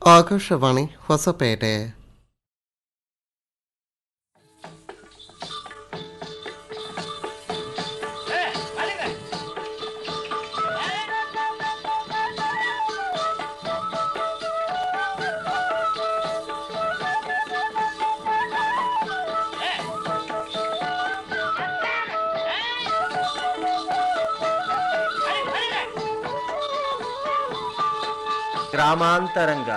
ಆಕಾಶವಾಣಿ ಹೊಸಪೇಟೆ ಗ್ರಾಮಾಂತರಂಗ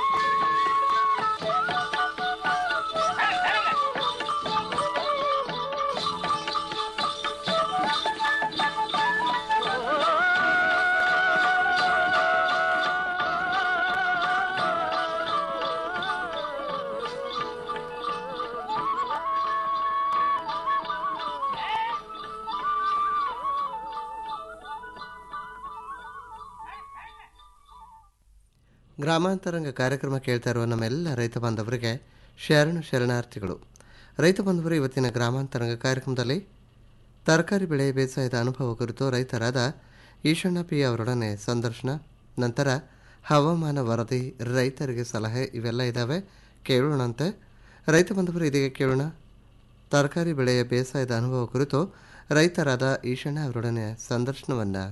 ಗ್ರಾಮಾಂತರಂಗ ಕಾರ್ಯಕ್ರಮ ಕೇಳ್ತಾ ಇರುವ ನಮ್ಮೆಲ್ಲ ರೈತ ಬಾಂಧವರಿಗೆ ಶರಣು ಶರಣಾರ್ಥಿಗಳು ರೈತ ಬಾಂಧವರು ಇವತ್ತಿನ ಗ್ರಾಮಾಂತರಂಗ ಕಾರ್ಯಕ್ರಮದಲ್ಲಿ ತರಕಾರಿ ಬೆಳೆ ಬೇಸಾಯದ ಅನುಭವ ಕುರಿತು ರೈತರಾದ ಈಶಣ್ಣ ಪಿ ಅವರೊಡನೆ ಸಂದರ್ಶನ ನಂತರ ಹವಾಮಾನ ವರದಿ ರೈತರಿಗೆ ಸಲಹೆ ಇವೆಲ್ಲ ಇದ್ದಾವೆ ಕೇಳೋಣಂತೆ ರೈತ ಬಾಂಧವರು ಇದೀಗ ಕೇಳೋಣ ತರಕಾರಿ ಬೆಳೆಯ ಬೇಸಾಯದ ಅನುಭವ ಕುರಿತು ರೈತರಾದ ಈಶಣ್ಣ ಅವರೊಡನೆ ಸಂದರ್ಶನವನ್ನು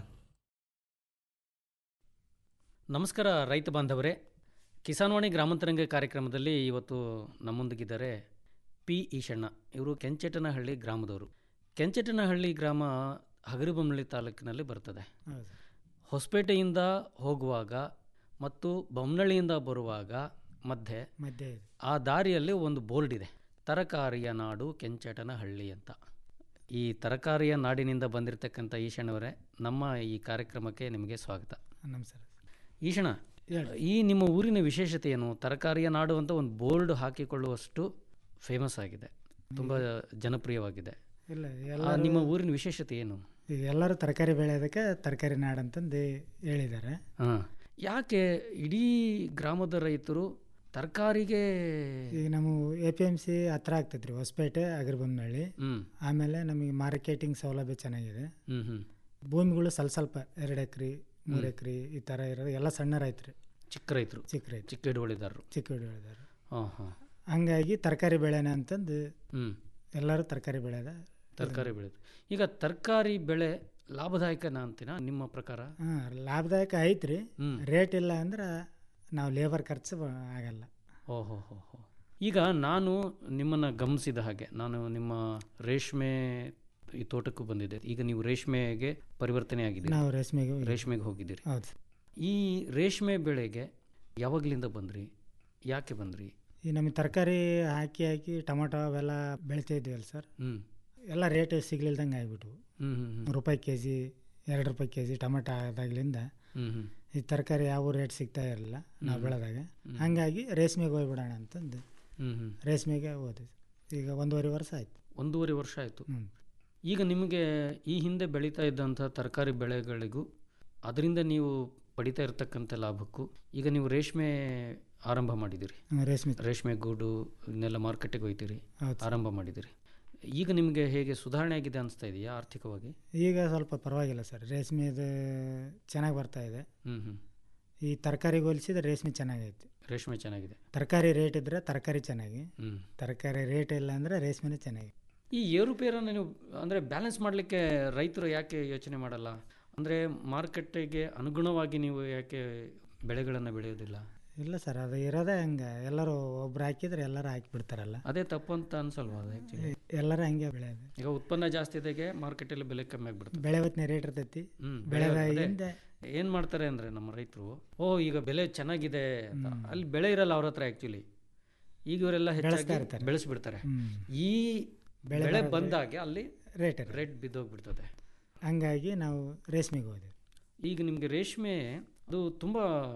ನಮಸ್ಕಾರ ರೈತ ಬಾಂಧವರೇ ಕಿಸಾನ್ವಾಣಿ ಗ್ರಾಮಾಂತರಂಗ ಕಾರ್ಯಕ್ರಮದಲ್ಲಿ ಇವತ್ತು ನಮ್ಮೊಂದಿಗಿದ್ದಾರೆ ಪಿ ಈಶಣ್ಣ ಇವರು ಕೆಂಚೆಟನಹಳ್ಳಿ ಗ್ರಾಮದವರು ಕೆಂಚೆಟನಹಳ್ಳಿ ಗ್ರಾಮ ಹಗರಿಬೊಮ್ಮಳ್ಳಿ ತಾಲೂಕಿನಲ್ಲಿ ಬರ್ತದೆ ಹೌದು ಹೊಸಪೇಟೆಯಿಂದ ಹೋಗುವಾಗ ಮತ್ತು ಬೊಮ್ಮನಳ್ಳಿಯಿಂದ ಬರುವಾಗ ಮಧ್ಯೆ ಮಧ್ಯೆ ಇದೆ ಆ ದಾರಿಯಲ್ಲಿ ಒಂದು ಬೋರ್ಡ್ ಇದೆ ತರಕಾರಿಯ ನಾಡು ಕೆಂಚಟನಹಳ್ಳಿ ಅಂತ ಈ ತರಕಾರಿಯ ನಾಡಿನಿಂದ ಬಂದಿರತಕ್ಕಂಥ ಈಶಣ್ಣವರೇ ನಮ್ಮ ಈ ಕಾರ್ಯಕ್ರಮಕ್ಕೆ ನಿಮಗೆ ಸ್ವಾಗತ ನಮಸ್ಕಾರ ಈಶಣ ಹೇಳಿ. ಈ ನಿಮ್ಮ ಊರಿನ ವಿಶೇಷತೆ ಏನು ತರಕಾರಿಯ ನಾಡು ಅಂತ ಒಂದು ಬೋರ್ಡ್ ಹಾಕಿಕೊಳ್ಳುವಷ್ಟು ಫೇಮಸ್ ಆಗಿದೆ ತುಂಬ ಜನಪ್ರಿಯವಾಗಿದೆ ಇಲ್ಲ ಆ, ಎಲ್ಲ ನಿಮ್ಮ ಊರಿನ ವಿಶೇಷತೆ ಏನು ಈಗ ಎಲ್ಲರೂ ತರಕಾರಿ ಬೆಳೆಯೋದಕ್ಕೆ ತರಕಾರಿ ನಾಡು ಅಂತಂದು ಹೇಳಿದ್ದಾರೆ ಹಾಂ ಯಾಕೆ ಇಡೀ ಗ್ರಾಮದ ರೈತರು ತರಕಾರಿಗೆ ಈಗ ನಮ್ಮ ಎ ಪಿ ಎಮ್ ಸಿ ಹತ್ರ ಆಗ್ತೈತ್ರಿ ಹೊಸಪೇಟೆ ಅಗರ್ಬೊಮ್ಮನಹಳ್ಳಿ ಹ್ಞೂ ಆಮೇಲೆ ನಮಗೆ ಮಾರ್ಕೆಟಿಂಗ್ ಸೌಲಭ್ಯ ಚೆನ್ನಾಗಿದೆ ಹ್ಞೂ ಹ್ಞೂ ಭೂಮಿಗಳು ಸ್ವಲ್ಪ ಸ್ವಲ್ಪ ಎರಡು ಎಕ್ರೆ ಮೂರು ಎಕ್ರೆ ಈ ಥರ ಇರೋದು ಎಲ್ಲ ಸಣ್ಣ ರೈತರು ಚಿಕ್ಕ ರೈತರು ಚಿಕ್ಕ ರೈತರು ಚಿಕ್ಕ ಹಿಡುವಳಿದಾರರು ಚಿಕ್ಕ ಹಿಡಿದಾರೆ ಹಾಂ ಹಾಂ ಹಂಗಾಗಿ ತರಕಾರಿ ಬೆಳೆನ ಅಂತಂದು ಹ್ಞೂ ಎಲ್ಲರೂ ತರಕಾರಿ ಬೆಳೆದ ತರಕಾರಿ ಬೆಳೆದು ಈಗ ತರಕಾರಿ ಬೆಳೆ ಲಾಭದಾಯಕನ ಅಂತೀನ ನಿಮ್ಮ ಪ್ರಕಾರ ಹಾಂ ಲಾಭದಾಯಕ ಐತ್ರಿ ಹ್ಞೂ ರೇಟ್ ಇಲ್ಲ ಅಂದ್ರೆ ನಾವು ಲೇಬರ್ ಖರ್ಚು ಬ- ಆಗಲ್ಲ ಓಹೋ ಹೋ ಹೋ ಈಗ ನಾನು ನಿಮ್ಮನ್ನು ಗಮನಿಸಿದ ಹಾಗೆ ನಾನು ನಿಮ್ಮ ರೇಷ್ಮೆ ಈ ತೋಟಕ್ಕೂ ಬಂದಿದ್ದೆ ಈಗ ನೀವು ರೇಷ್ಮೆಗೆ ಪರಿವರ್ತನೆ ಆಗಿದ್ದೀರಿ ನಾವು ರೇಷ್ಮೆಗೆ ಹೋಗಿ- ರೇಷ್ಮೆಗೆ ಹೋಗಿದ್ದೀರಿ ಹೌದು ಈ ರೇಷ್ಮೆ ಬೆಳೆಗೆ ಯಾವಾಗಲಿಂದ ಬಂದ್ರಿ ಯಾಕೆ ಬಂದ್ರಿ ಈ ನಮಗೆ ತರಕಾರಿ ಹಾಕಿ ಹಾಕಿ ಟೊಮೊಟೊ ಅವೆಲ್ಲ ಬೆಳಿತಾ ಇದ್ವಲ್ಲ ಸರ್ ಹ್ಞೂ ಎಲ್ಲ ರೇಟ್ ಸಿಗ್ಲಿಲ್ದಂಗೆ ಆಗಿಬಿಟ್ವು ಹ್ಞೂ ಹ್ಞೂ ರೂಪಾಯಿ ಕೆ ಜಿ ಎರಡು ರೂಪಾಯಿ ಕೆ ಜಿ ಟೊಮೆಟೊ ಆದಾಗ್ಲಿಂದ ಹ್ಞೂ ಹ್ಞೂ ಈ ತರಕಾರಿ ಯಾವ ರೇಟ್ ಸಿಗ್ತಾ ಇರಲಿಲ್ಲ ನಾವು ಬೆಳೆದಾಗ ಹಾಗಾಗಿ ರೇಷ್ಮೆಗೆ ಹೋಗ್ಬಿಡೋಣ ಅಂತಂದು ಹ್ಞೂ ಹ್ಞೂ ರೇಷ್ಮೆಗೆ ಹೋದ್ವಿ ಈಗ ಒಂದೂವರೆ ವರ್ಷ ಆಯ್ತು ಒಂದೂವರೆ ವರ್ಷ ಆಯಿತು ಹ್ಞೂ ಈಗ ನಿಮಗೆ ಈ ಹಿಂದೆ ಬೆಳೀತಾ ಇದ್ದಂಥ ತರಕಾರಿ ಬೆಳೆಗಳಿಗೂ ಅದರಿಂದ ನೀವು ಪಡಿತಾ ಇರತಕ್ಕಂಥ ಲಾಭಕ್ಕೂ ಈಗ ನೀವು ರೇಷ್ಮೆ ಆರಂಭ ಮಾಡಿದ್ದೀರಿ ಹ್ಮ್, ರೇಷ್ಮೆ ರೇಷ್ಮೆ ಗೂಡು ಇದನ್ನೆಲ್ಲ ಮಾರ್ಕೆಟಿಗೆ ಹೋಯ್ತೀರಿ ಹೌದು ಸರ್. ಆರಂಭ ಮಾಡಿದ್ದೀರಿ ಈಗ ನಿಮಗೆ ಹೇಗೆ ಸುಧಾರಣೆ ಆಗಿದೆ ಅನಿಸ್ತಾ ಇದೆಯಾ ಆರ್ಥಿಕವಾಗಿ ಈಗ ಸ್ವಲ್ಪ ಪರವಾಗಿಲ್ಲ ಸರ್ ರೇಷ್ಮೆದು ಚೆನ್ನಾಗಿ ಬರ್ತಾ ಇದೆ ಹ್ಞೂ ಹ್ಞೂ ಈ ತರಕಾರಿಗೆ ಹೋಲಿಸಿದ್ರೆ ರೇಷ್ಮೆ ಚೆನ್ನಾಗೈತೆ ರೇಷ್ಮೆ ಚೆನ್ನಾಗಿದೆ ತರಕಾರಿ ರೇಟ್ ಇದ್ದರೆ ತರಕಾರಿ ಚೆನ್ನಾಗಿ ಹ್ಞೂ ತರಕಾರಿ ರೇಟ್ ಇಲ್ಲ ಅಂದರೆ ರೇಷ್ಮೆನೇ ಚೆನ್ನಾಗಿ ಈ ಏರುಪೇರನ್ನು ನೀವು ಅಂದರೆ ಬ್ಯಾಲೆನ್ಸ್ ಮಾಡಲಿಕ್ಕೆ ರೈತರು ಯಾಕೆ ಯೋಚನೆ ಮಾಡಲ್ಲ ಅಂದರೆ ಮಾರುಕಟ್ಟೆಗೆ ಅನುಗುಣವಾಗಿ ನೀವು ಯಾಕೆ ಬೆಳೆಗಳನ್ನು ಬೆಳೆಯೋದಿಲ್ಲ ಇಲ್ಲ ಸರ್ ಅದು ಇರೋದೇ ಹಂಗೆ ಎಲ್ಲರೂ ಒಬ್ರು ಹಾಕಿದ್ರೆ ಎಲ್ಲರೂ ಹಾಕಿಬಿಡ್ತಾರಲ್ಲ ಅದೇ ತಪ್ಪು ಅಂತ ಅನ್ಸಲ್ವಾ ಅದು ಆ್ಯಕ್ಚುಲಿ ಎಲ್ಲರೂ ಹಂಗೆ ಬೆಳೆಯೋದು ಈಗ ಉತ್ಪನ್ನ ಜಾಸ್ತಿ ಇದ್ದಾಗೆ ಮಾರ್ಕೆಟಲ್ಲಿ ಬೆಲೆ ಕಮ್ಮಿ ಆಗ್ಬಿಡುತ್ತೆ ಬೆಳೆ ಹೊತ್ತಿನ ರೇಟ್ ಇರ್ತೈತಿ ಹ್ಞೂ ಬೆಳೆದಾಗಿಂದ ಏನು ಮಾಡ್ತಾರೆ ಅಂದರೆ ನಮ್ಮ ರೈತರು ಓ ಈಗ ಬೆಲೆ ಚೆನ್ನಾಗಿದೆ ಅಂತ. ಅಲ್ಲಿ ಬೆಳೆ ಇರಲ್ಲ ಅವ್ರ ಹತ್ರ ಆ್ಯಕ್ಚುಲಿ ಈಗ ಇವರೆಲ್ಲ ಹೆಚ್ಚಾಗಿ ಇರ್ತಾರೆ. ಬೆಳೆಸ್ಬಿಡ್ತಾರೆ ಹ್ಮ್. ಈ ಬೆಳೆ ಬಂದಾಗೆ ಅಲ್ಲಿ ರೇಟ್ ಇರ್ತದೆ ರೇಟ್ ಬಿದ್ದೋಗ್ಬಿಡ್ತದೆ ಹಂಗಾಗಿ ನಾವು ರೇಷ್ಮೆಗೆ ಹೋದ್ವಿ ಈಗ ನಿಮಗೆ ರೇಷ್ಮೆ ಅದು ತುಂಬ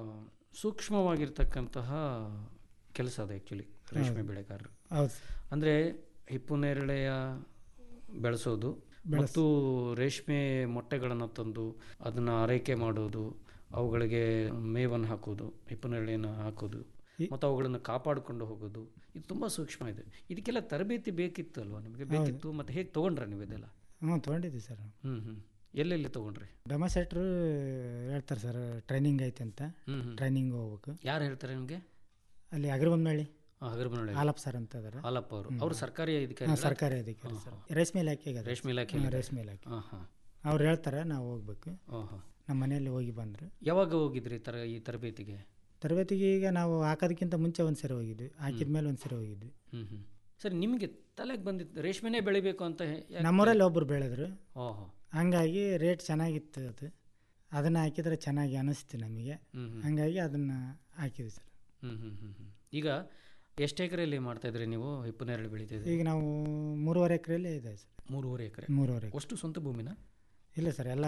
ಸೂಕ್ಷ್ಮವಾಗಿರ್ತಕ್ಕಂತಹ ಕೆಲಸ ಅದು ಆ್ಯಕ್ಚುಲಿ ರೇಷ್ಮೆ ಬೆಳೆಗಾರರು ಹೌದು ಅಂದರೆ ಹಿಪ್ಪು ನೇರಳೆಯ ಬೆಳೆಸೋದು ಮತ್ತು ರೇಷ್ಮೆ ಮೊಟ್ಟೆಗಳನ್ನು ತಂದು ಅದನ್ನು ಆರೈಕೆ ಮಾಡೋದು ಅವುಗಳಿಗೆ ಮೇವನ್ನು ಹಾಕೋದು ಹಿಪ್ಪು ನೇರಳೆಯನ್ನು ಹಾಕೋದು ಮತ್ತು ಅವುಗಳನ್ನು ಕಾಪಾಡಿಕೊಂಡು ಹೋಗೋದು ಇದು ತುಂಬ ಸೂಕ್ಷ್ಮ ಇದೆ ಇದಕ್ಕೆಲ್ಲ ತರಬೇತಿ ಬೇಕಿತ್ತು ಅಲ್ವಾ ನಿಮಗೆ ಬೇಕಿತ್ತು ಮತ್ತು ಹೇಗೆ ತೊಗೊಂಡ್ರೆ ನೀವು ಇದೆಲ್ಲ ಹ್ಞೂ ತೊಗೊಂಡಿದ್ವಿ ಸರ್ ಹ್ಞೂ ಹ್ಞೂ ಎಲ್ಲೆಲ್ಲಿ ತೊಗೊಂಡ್ರಿ ಡೊಮಸೆಟ್ರು ಹೇಳ್ತಾರೆ ಸರ್ ಟ್ರೈನಿಂಗ್ ಐತೆ ಅಂತ ಹ್ಞೂ ಹ್ಞೂ ಟ್ರೈನಿಂಗ್ ಹೋಗ್ಬೇಕು ಯಾರು ಹೇಳ್ತಾರೆ ನಿಮಗೆ ಅಲ್ಲಿ ಅಗ್ರಬೊಮ್ಮಳ್ಳಿ ಹಗರ್ಬನಹಳ್ಳಿ ಆಲಪ್ ಸರ್ ಅಂತ ಅದಾರ ಹಾಲಪ್ಪ ಅವರು ಅವರು ಸರ್ಕಾರಿ ಅಧಿಕಾರಿ ಹಾ, ಸರ್ಕಾರಿ ಅಧಿಕಾರಿ ಸರ್ ರೇಷ್ಮೆ ಇಲಾಖೆಗೆ ಅದಾರ. ರೇಷ್ಮೆ ಇಲಾಖೆ ಹಾ, ರೇಷ್ಮೆ ಇಲಾಖೆ ಹಾಂ ಹಾಂ ಅವ್ರು ಹೇಳ್ತಾರೆ ನಾವು ಹೋಗ್ಬೇಕು ಓಹೋ ನಮ್ಮ ಮನೆಯಲ್ಲಿ ಹೋಗಿ ಬಂದರು ಯಾವಾಗ ಹೋಗಿದ್ರಿ ತರ ಈ ತರಬೇತಿಗೆ ತರಬೇತಿಗೆ ಈಗ ನಾವು ಹಾಕೋದಕ್ಕಿಂತ ಮುಂಚೆ ಒಂದು ಸರಿ ಹೋಗಿದ್ವಿ ಹಾಕಿದ ಮೇಲೆ ಒಂದು ಸರಿ ಹೋಗಿದ್ವಿ ಹ್ಞೂ ಹ್ಞೂ ಸರಿ ನಿಮಗೆ ತಲೆಗೆ ಬಂದಿತ್ತು ರೇಷ್ಮೆನೇ ಬೆಳಿಬೇಕು ಅಂತ ಹೇ- ಯಾಕೆ? ನಮ್ಮೂರಲ್ಲಿ ಒಬ್ಬರು ಬೆಳೆದ್ರು ಓಹೋ ಹಂಗಾಗಿ ರೇಟ್ ಚೆನ್ನಾಗಿತ್ತು ಅದು ಅದನ್ನು ಹಾಕಿದರೆ ಚೆನ್ನಾಗಿ ಅನಿಸ್ತು ನಮಗೆ ಹ್ಞೂ ಹ್ಞೂ ಹಂಗಾಗಿ ಅದನ್ನು ಹಾಕಿದ್ವಿ ಸರ್ ಹ್ಞೂ ಹ್ಞೂ ಹ್ಞೂ ಹ್ಞೂ ಈಗ ಎಷ್ಟು ಎಕರೆಯಲ್ಲಿ ಮಾಡ್ತಾ ಇದ್ರಿ ನೀವು ಹಿಪ್ಪು ನೇರಳೆ ಬೆಳೀತಿದ್ರಿ ಈಗ ನಾವು ಮೂರುವರೆ ಎಕರೆಯಲ್ಲೇ ಇದೆ ಸರ್ ಮೂರುವರೆ ಎಕರೆ ಮೂರುವರೆ ಎಕರೆ ಅಷ್ಟು ಸ್ವಂತ ಭೂಮಿನ ಇಲ್ಲ ಸರ್ ಎಲ್ಲ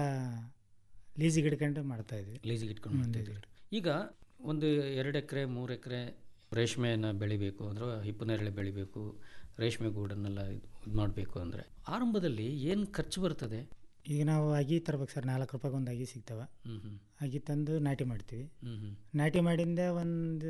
ಲೀಸಿಗೆ ಹಿಡ್ಕೊಂಡು ಮಾಡ್ತಾ ಇದ್ವಿ ಲೀಸಿಗೆ ಇಟ್ಕೊಂಡು ಮಾಡ್ತಾ ಇದ್ರಿ ಈಗ ಒಂದು ಎರಡು ಎಕರೆ ಮೂರು ಎಕರೆ ರೇಷ್ಮೆಯನ್ನು ಬೆಳಿಬೇಕು ಅಂದ್ರೆ ಹಿಪ್ಪು ನೇರಳೆ ಬೆಳಿಬೇಕು ರೇಷ್ಮೆ ಗೂಡನ್ನೆಲ್ಲ ಇದು ಮಾಡಬೇಕು ಅಂದರೆ ಆರಂಭದಲ್ಲಿ ಏನು ಖರ್ಚು ಬರ್ತದೆ ಈಗ ನಾವು ಅಗಿ ತರ್ಬೇಕು ಸರ್ ನಾಲ್ಕು ರೂಪಾಯಿಗೆ ಒಂದು ಅಗಿ ಸಿಗ್ತಾವ ಹ್ಞೂ ಹ್ಞೂ ಅಗಿ ತಂದು ನಾಟಿ ಮಾಡ್ತೀವಿ ಹ್ಞೂ ಹ್ಞೂ ನಾಟಿ ಮಾಡಿಂದ ಒಂದು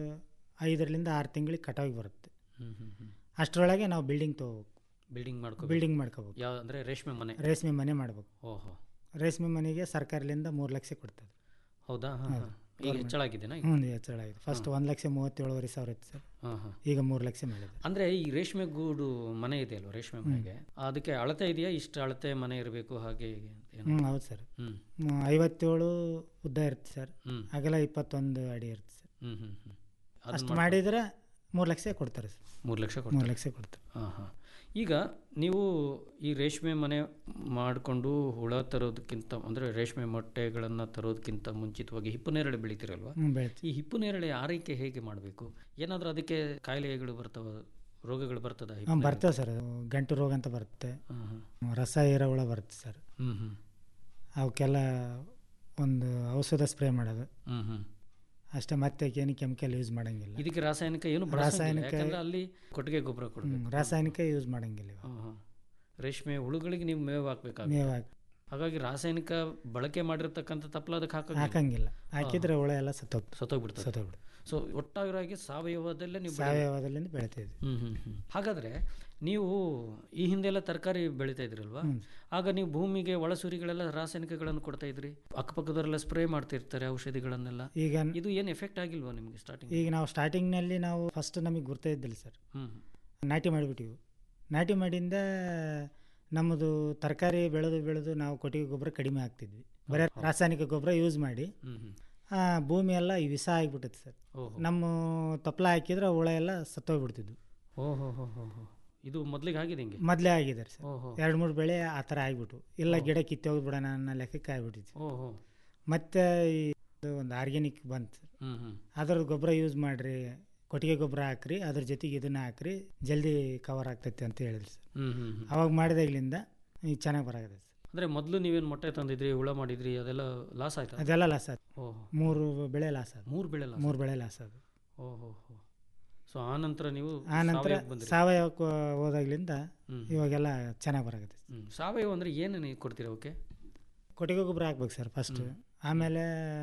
ಐದರಿಂದ ಆರು ತಿಂಗಳಿಗೆ ಕಟಾವಿಗೆ ಬರುತ್ತೆ ಹ್ಞೂ ಹ್ಞೂ ಹ್ಞೂ ಅಷ್ಟರೊಳಗೆ ನಾವು ಬಿಲ್ಡಿಂಗ್ ತೊಗೋಬೇಕು ಬಿಲ್ಡಿಂಗ್ ಮಾಡ್ಕೋ ಬಿಲ್ಡಿಂಗ್ ಮಾಡ್ಕೋಬೇಕು ಯಾವ ಅಂದರೆ ರೇಷ್ಮೆ ಮನೆ ರೇಷ್ಮೆ ಮನೆ ಮಾಡ್ಬೇಕು ಓಹೋ ರೇಷ್ಮೆ ಮನೆಗೆ ಸರ್ಕಾರದಿಂದ ಮೂರು ಲಕ್ಷ ಕೊಡ್ತದೆ ಹೌದಾ ಹಾಂ ಹಾಂ ಈಗ ಹೆಚ್ಚಳಾಗಿದೆನಾ ಹ್ಞೂ ಹೆಚ್ಚಳ ಆಗಿದೆ ಫಸ್ಟ್ ಒಂದು ಲಕ್ಷ ಮೂವತ್ತೇಳುವರೆ ಸಾವಿರ ಇತ್ತು ಸರ್ ಹಾಂ ಹಾಂ ಈಗ ಮೂರು ಲಕ್ಷ ಮಾಡಿದೆ ಅಂದರೆ ಈ ರೇಷ್ಮೆ ಗೂಡು ಮನೆ ಇದೆ ಅಲ್ವಾ ರೇಷ್ಮೆ ಮನೆಗೆ ಅದಕ್ಕೆ ಅಳತೆ ಇದೆಯಾ ಇಷ್ಟು ಅಳತೆ ಮನೆ ಇರಬೇಕು ಹಾಗೆ ಹೀಗೆ ಅಂತ ಏನು ಹ್ಞೂ ಹೌದು ಸರ್ ಹ್ಞೂ ಮ್, ಐವತ್ತೇಳು ಉದ್ದ ಇರುತ್ತೆ ಸರ್ ಹ್ಞೂ ಅಗಲ ಇಪ್ಪತ್ತೊಂದು ಅಡಿ ಇರುತ್ತೆ ಸರ್ ಹ್ಞೂ ಹ್ಞೂ ಹ್ಞೂ ಅಷ್ಟು ಮಾಡಿದರೆ ಮೂರು ಲಕ್ಷ ಕೊಡ್ತಾರೆ ಸರ್ ಮೂರು ಲಕ್ಷ ಮೂರು ಕೊಡ್ತಾರೆ ಲಕ್ಷ ಕೊಡ್ತಾರೆ ಹಾಂ ಹಾಂ ಈಗ ನೀವು ಈ ರೇಷ್ಮೆ ಮನೆ ಮಾಡಿಕೊಂಡು ಹುಳ ತರೋದಕ್ಕಿಂತ ಅಂದರೆ ರೇಷ್ಮೆ ಮೊಟ್ಟೆಗಳನ್ನು ತರೋದಕ್ಕಿಂತ ಮುಂಚಿತವಾಗಿ ಹಿಪ್ಪು ನೇರಳೆ ಬೆಳಿತೀರಲ್ವಾ ಹ್ಞೂ ಬೆಳಿತೀವಿ ಈ ಹಿಪ್ಪು ನೇರಳೆ ಆರೈಕೆ ಹೇಗೆ ಮಾಡಬೇಕು ಏನಾದರೂ ಅದಕ್ಕೆ ಕಾಯಿಲೆಗಳು ಬರ್ತಾವ ರೋಗಗಳು ಬರ್ತದ ಹಾಂ ಬರ್ತವೆ ಸರ್ ಅದು ಗಂಟು ರೋಗ ಅಂತ ಬರುತ್ತೆ ಹಾಂ ಹಾಂ ಹ್ಮ್, ರಸ ಏರೋ ಹುಳ ಬರುತ್ತೆ ಸರ್ ಹ್ಞೂ ಹ್ಞೂ ಅವಕ್ಕೆಲ್ಲ ಒಂದು ಔಷಧ ಸ್ಪ್ರೇ ಮಾಡೋದು ಹ್ಞೂ ಹ್ಞೂ ಅಷ್ಟೇ ಮತ್ತೆ ಏನು ಕೆಮಿಕಲ್ ಯೂಸ್ ಮಾಡಂಗಿಲ್ಲ ಇದಕ್ಕೆ ರಾಸಾಯನಿಕ ಏನು ರಾಸಾಯನಿಕ ಯಾಕಂದ್ರೆ ಅಲ್ಲಿ ಕೊಟ್ಟಿಗೆ ಗೊಬ್ಬರ ಕೊಡಬೇಕು ಹ್ಮ್, ರಾಸಾಯನಿಕ ಯೂಸ್ ಮಾಡಂಗಿಲ್ಲ ಇವಾಗ. ಹಾಂ ಹಾಂ ರೇಷ್ಮೆ ಹುಳುಗಳಿಗೆ ನೀವು ಮೇವು ಹಾಕ್ಬೇಕಾಗುತ್ತೆ ಮೇವು ಹಾಕ್- ಹಾಗಾಗಿ ರಾಸಾಯನಿಕ ಬಳಕೆ ಮಾಡಿರ್ತಕ್ಕಂಥ ತಪ್ಪಲ ಅದಕ್ಕೆ ಹಾಕೋ ಹಾಕಂಗಿಲ್ಲ ಹಾಕಿದ್ರೆ ಹುಳ ಎಲ್ಲ ಸತ್ತೋಗ್ತದೆ ಸತ್ತೋಗ್ಬಿಡ್ತದೆ ಸತ್ತೋಗ್ಬಿಡುತ್ತೆ ಸೊ ಒಟ್ಟಾಗಿ ಸಾವಯವದಲ್ಲೇ ನೀವು ಬೆಳೆ- ಸಾವಯವದಲ್ಲಿಂದ ಬೆಳಿತಿದ್ವಿ ಹ್ಮ್ ಹ್ಮ್ ಹ್ಮ್ ಹಾಗಾದ್ರೆ ನೀವು ಈ ಹಿಂದೆ ಎಲ್ಲ ತರಕಾರಿ ಬೆಳೀತಾ ಇದ್ರಲ್ವಾ ಆಗ ನೀವು ಭೂಮಿಗೆ ಒಳಸುರಿಗಳೆಲ್ಲ ರಾಸಾಯನಿಕಗಳನ್ನು ಕೊಡ್ತಾ ಇದ್ರಿ ಅಕ್ಕಪಕ್ಕದವರೆಲ್ಲ ಸ್ಪ್ರೇ ಮಾಡ್ತಿರ್ತಾರೆ ಔಷಧಿಗಳನ್ನೆಲ್ಲ ಈಗ ಇದು ಏನು ಎಫೆಕ್ಟ್ ಆಗಿಲ್ವಾ ನಿಮಗೆ ಸ್ಟಾರ್ಟಿಂಗ್ ಈಗ ನಾವು ಸ್ಟಾರ್ಟಿಂಗ್ನಲ್ಲಿ ನಾವು ಫಸ್ಟ್ ನಮಗೆ ಗುರ್ತೇ ಇದ್ದಿಲ್ಲ ಸರ್ ಹ್ಮ್ ನಾಟಿ ಮಾಡಿಬಿಟ್ಟಿವಿ ನಾಟಿ ಮಾಡಿಂದ ನಮ್ಮದು ತರಕಾರಿ ಬೆಳೆದು ಬೆಳೆದು ನಾವು ಕೊಟ್ಟಿಗೆ ಗೊಬ್ಬರ ಕಡಿಮೆ ಆಗ್ತಿದ್ವಿ ಬರೀ ರಾಸಾಯನಿಕ ಗೊಬ್ಬರ ಯೂಸ್ ಮಾಡಿ ಹ್ಮ್ ಹ್ಮ್ ಆ, ಭೂಮಿ ಎಲ್ಲ ಈ ವಿಷ ಆಗಿಬಿಟ್ಟೈತೆ ಸರ್ ಓಹೋ ನಮ್ಮ ತಪ್ಪಲ ಹಾಕಿದ್ರೆ ಹುಳ ಎಲ್ಲ ಸತ್ತೋಗ್ಬಿಡ್ತಿದ್ವು ಓಹೋ ಹೋ ಹೋ ಹೋ ಇದು ಮೊದ್ಲಿಗೆ ಆಗಿದೆ ಹಿಂಗೆ ಮೊದಲೇ ಆಗಿದ್ದಾರೆ ಸರ್ ಓಹೋ ಎರಡು ಮೂರು ಬೆಳೆ ಆ ಥರ ಆಗಿಬಿಟ್ಟು ಇಲ್ಲ ಗಿಡ ಕಿತ್ತೋಗ್ಬಿಡೋಣ ಅನ್ನೋ ಲೆಕ್ಕಕ್ಕೆ ಆಗಿಬಿಟ್ಟಿತ್ತು ಓಹೋ ಮತ್ತು ಈ ಇದು ಒಂದು ಆರ್ಗ್ಯಾನಿಕ್ ಬಂತು ಹ್ಮ್ ಹ್ಮ್ ಅದ್ರದ್ದು ಗೊಬ್ಬರ ಯೂಸ್ ಮಾಡಿರಿ ಕೊಟ್ಟಿಗೆ ಗೊಬ್ಬರ ಹಾಕ್ರಿ ಅದ್ರ ಜೊತೆಗೆ ಇದನ್ನ ಹಾಕ್ರಿ ಜಲ್ದಿ ಕವರ್ ಆಗ್ತೈತೆ ಅಂತ ಹೇಳಿದ್ರು ಸರ್ ಹ್ಮ್ ಹ್ಮ್ ಹ್ಮ್ ಅವಾಗ ಮಾಡಿದಾಗ್ಲಿಂದ ಈಗ ಚೆನ್ನಾಗಿ ಬರಾಗತ್ತೆ ಸರ್ ಅಂದ್ರೆ ಮೊದಲು ನೀವೇನು ಮೊಟ್ಟೆ ತಂದಿದ್ರಿ ಹುಳ ಮಾಡಿದ್ರಿ ಅದೆಲ್ಲ ಲಾಸ್ ಆಯ್ತಾ ಅದೆಲ್ಲ ಲಾಸ್ ಆಯ್ತು ಓಹೋ ಮೂರು ಬೆಳೆ ಲಾಸ್ ಆದ ಮೂರು ಬೆಳೆ ಲಾಸ್ ಮೂರು ಬೆಳೆ ಲಾಸ್ ಅದು ಓಹೋ ಹೋ ಸೊ ಆ ನಂತರ ನೀವು ಆ ನಂತರ ಸಾವಯವಕ್ಕೆ ಬಂದ್ರಿ ಸಾವಯವಕ್ಕೆ ಹೋದಾಗ್ಲಿಂದ ಹ್ಮ್. ಇವಾಗೆಲ್ಲ ಚೆನ್ನಾಗಿ ಬರಾಗತ್ತೆ ಹ್ಮ್. ಸಾವಯವ ಅಂದ್ರೆ ಏನೇನು ಕೊಡ್ತೀರಾ ಅವಕ್ಕೆ ಕೊಟ್ಟಿಗೆ ಗೊಬ್ಬರ ಹಾಕ್ಬೇಕು ಸರ್ ಫಸ್ಟ್ ಆಮೇಲೆ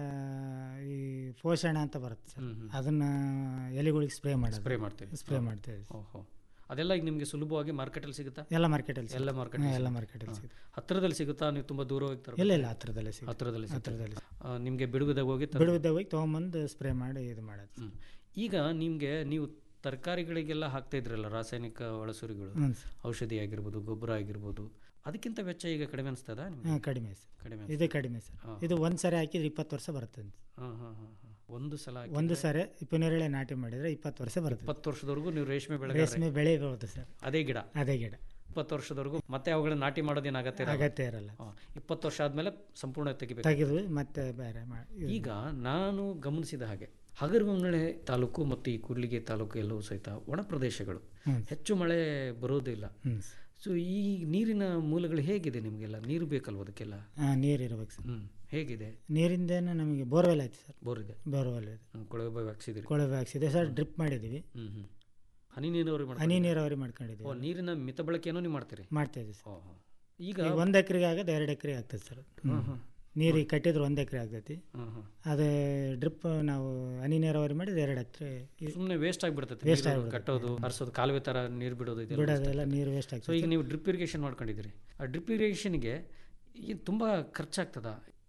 ಈ ಪೋಷಣ ಅಂತ ಬರುತ್ತೆ ಸರ್ ಹ್ಮ್ ಹ್ಮ್ ಅದನ್ನ ಎಲೆಗಳಿಗೆ ಸ್ಪ್ರೇ ಮಾಡೋದು ಸ್ಪ್ರೇ ಮಾಡ್ತೀವಿ ಸ್ಪ್ರೇ ಮಾಡ್ತಾ ಇದ್ದೀವಿ ಓಹೋ ಅದೆಲ್ಲ ಈಗ ನಿಮಗೆ ಸುಲಭವಾಗಿ ಮಾರ್ಕೆಟಲ್ಲಿ ಸಿಗುತ್ತಾ ಎಲ್ಲ ಮಾರ್ಕೆಟಲ್ಲಿ ಎಲ್ಲ ಮಾರ್ಕೆಟ್ ಎಲ್ಲ ಮಾರ್ಕೆಟಲ್ಲಿ ಸಿಗುತ್ತೆ ಹತ್ತಿರದಲ್ಲಿ ಸಿಗುತ್ತಾ ನೀವು ತುಂಬಾ ದೂರ ಹೋಗಿ ತರಬೇಕು ಇಲ್ಲ ಇಲ್ಲ ಹತ್ರದಲ್ಲೇ ಸಿಗುತ್ತೆ ಹತ್ತಿರದಲ್ಲಿ ಸಿಗುತ್ತೆ ಹತ್ರದಲ್ಲಿ ನಿಮಗೆ ಬಿಡುಗದಾಗ ಹೋಗಿ ತರ ಬಿಡುವುದೇ ಹೋಗಿ ತೊಗೊಂಬಂದು ಸ್ಪ್ರೇ ಮಾಡಿ ಇದು ಮಾಡೋದು ಹ್ಮ್. ಈಗ ನಿಮಗೆ ನೀವು ತರಕಾರಿಗಳಿಗೆಲ್ಲ ಹಾಕ್ತಾ ಇದ್ರಲ್ಲ ರಾಸಾಯನಿಕ ಒಳಸುರಿಗಳು ಹ್ಞೂ ಸರ್ ಔಷಧಿ ಆಗಿರ್ಬೋದು ಗೊಬ್ಬರ ಆಗಿರ್ಬೋದು ಅದಕ್ಕಿಂತ ವೆಚ್ಚ ಈಗ ಕಡಿಮೆ ಅನಿಸ್ತದ ನಿಮಗೆ ಹಾಂ ಕಡಿಮೆ ಸರ್ ಕಡಿಮೆ ಇದು ಕಡಿಮೆ ಸರ್ ಹಾ. ಇದು ಒಂದು ಸರಿ ಹಾಕಿದ್ರೆ ಇಪ್ಪತ್ತು ವರ್ಷ ಬರುತ್ತೆ ಅಂತ ಹಾಂ ಹಾಂ ಹಾಂ ಹಾಂ ಒಂದು ಸಲ ಹಾಕಿ ಒಂದು ಸರಿ ಪುನರೇಳೆ ನಾಟಿ ಮಾಡಿದರೆ ಇಪ್ಪತ್ತು ವರ್ಷ ಬರುತ್ತೆ ಇಪ್ಪತ್ತು ವರ್ಷದವರೆಗೂ ನೀವು ರೇಷ್ಮೆ ಬೆಳೆ ರೇಷ್ಮೆ ಬೆಳೆ ಬರುತ್ತೆ ಸರ್ ಅದೇ ಗಿಡ ಅದೇ ಗಿಡ ಇಪ್ಪತ್ತು ವರ್ಷದವರೆಗೂ ಮತ್ತೆ ಅವುಗಳನ್ನ ನಾಟಿ ಮಾಡೋದೇನು ಅಗತ್ಯ ಇರಲ್ಲ. ಅಗತ್ಯ ಇರಲ್ಲ ಹಾ, ಇಪ್ಪತ್ತು ವರ್ಷ ಆದಮೇಲೆ ಸಂಪೂರ್ಣ ತೆಗಿಬೇಕು ತೆಗೆದು ಮತ್ತೆ ಬೇರೆ ಮಾಡಿ ಈಗ ನಾನು ಗಮನಿಸಿದ ಹಾಗೆ ಹಗರಬೊಮ್ಮಳೆ ತಾಲೂಕು ಮತ್ತು ಈ ಕೂಡ್ಲಿಗೆ ತಾಲೂಕು ಎಲ್ಲವೂ ಸಹಿತ ಒಣ ಪ್ರದೇಶಗಳು ಹ್ಞೂ ಹೆಚ್ಚು ಮಳೆ ಬರೋದಿಲ್ಲ ಹ್ಞೂ ಸೊ ಈ ನೀರಿನ ಮೂಲಗಳು ಹೇಗಿದೆ ನಿಮಗೆಲ್ಲ ನೀರು ಬೇಕಲ್ವ ಅದಕ್ಕೆಲ್ಲ ಹಾಂ ನೀರು ಇರ್ಬೇಕು ಸರ್ ಹ್ಞೂ ಹೇಗಿದೆ ನೀರಿಂದೇನು ನಮಗೆ ಬೋರ್ವೆಲ್ ಐತೆ ಸರ್ ಬೋರ್ ಇದೆ ಬೋರ್ವೆಲ್ ಇದೆ ಹ್ಮ್, ಕೊಳವೆ ಬಾವಿ ಹಾಕ್ಸಿದಿರಿ ಕೊಳವೆ ಹಾಕ್ಸಿದೆ ಸರ್ ಡ್ರಿಪ್ ಮಾಡಿದ್ದೀವಿ ಹ್ಞೂ ಹ್ಞೂ ಹನಿ ನೀರಾವರಿ ಹನಿ ಮಾಡ್ತೀರಿ ನೀರಾವರಿ ಓ ಮಾಡ್ಕೊಂಡಿದ್ದೀವಿ ನೀರಿನ ಮಿತ ಬಳಕೆಯನ್ನು ನೀವು ಮಾಡ್ತೀರಿ ಮಾಡ್ತಾ ಇದ್ದೀವಿ ಸರ್ ಓಹೋ ಈಗ ಈಗ ಒಂದು ಎಕರೆಗೆ ಆಗೋದು ಎರಡು ಎಕರೆ ಆಗ್ತದೆ ಸರ್ ನೀರಿಗೆ ಕಟ್ಟಿದ್ರೆ ಒಂದು ಎಕರೆ ಆಗ್ತೈತಿ ಹಾಂ ಹಾಂ ಅದು ಡ್ರಿಪ್ ನಾವು ಹನಿ ನೀರಾವರಿ ಮಾಡಿದ್ರೆ ಎರಡು ಎಕರೆ ಸುಮ್ಮನೆ ವೇಸ್ಟ್ ಆಗಿಬಿಡ್ತೈತೆ Waste ನೀರು ಆಗ್ಬಿಡುತ್ತೆ. ಕಟ್ಟೋದು ಹರಿಸೋದು ಕಾಲುವೆ ಥರ ನೀರು ಬಿಡೋದು ಇದೆಲ್ಲ ಬಿಡೋದೆಲ್ಲ ನೀರು ವೇಸ್ಟ್ ಸೊ ಆಗ್ತದೆ ಈಗ ನೀವು ಡ್ರಿಪ್ ಇರಿಗೇಷನ್ ಮಾಡ್ಕೊಂಡಿದ್ದೀರಿ ಆ ಡ್ರಿಪ್ ಇರಿಗೇಷನ್ಗೆ ಈ ತುಂಬ ಖರ್ಚಾಗ್ತದ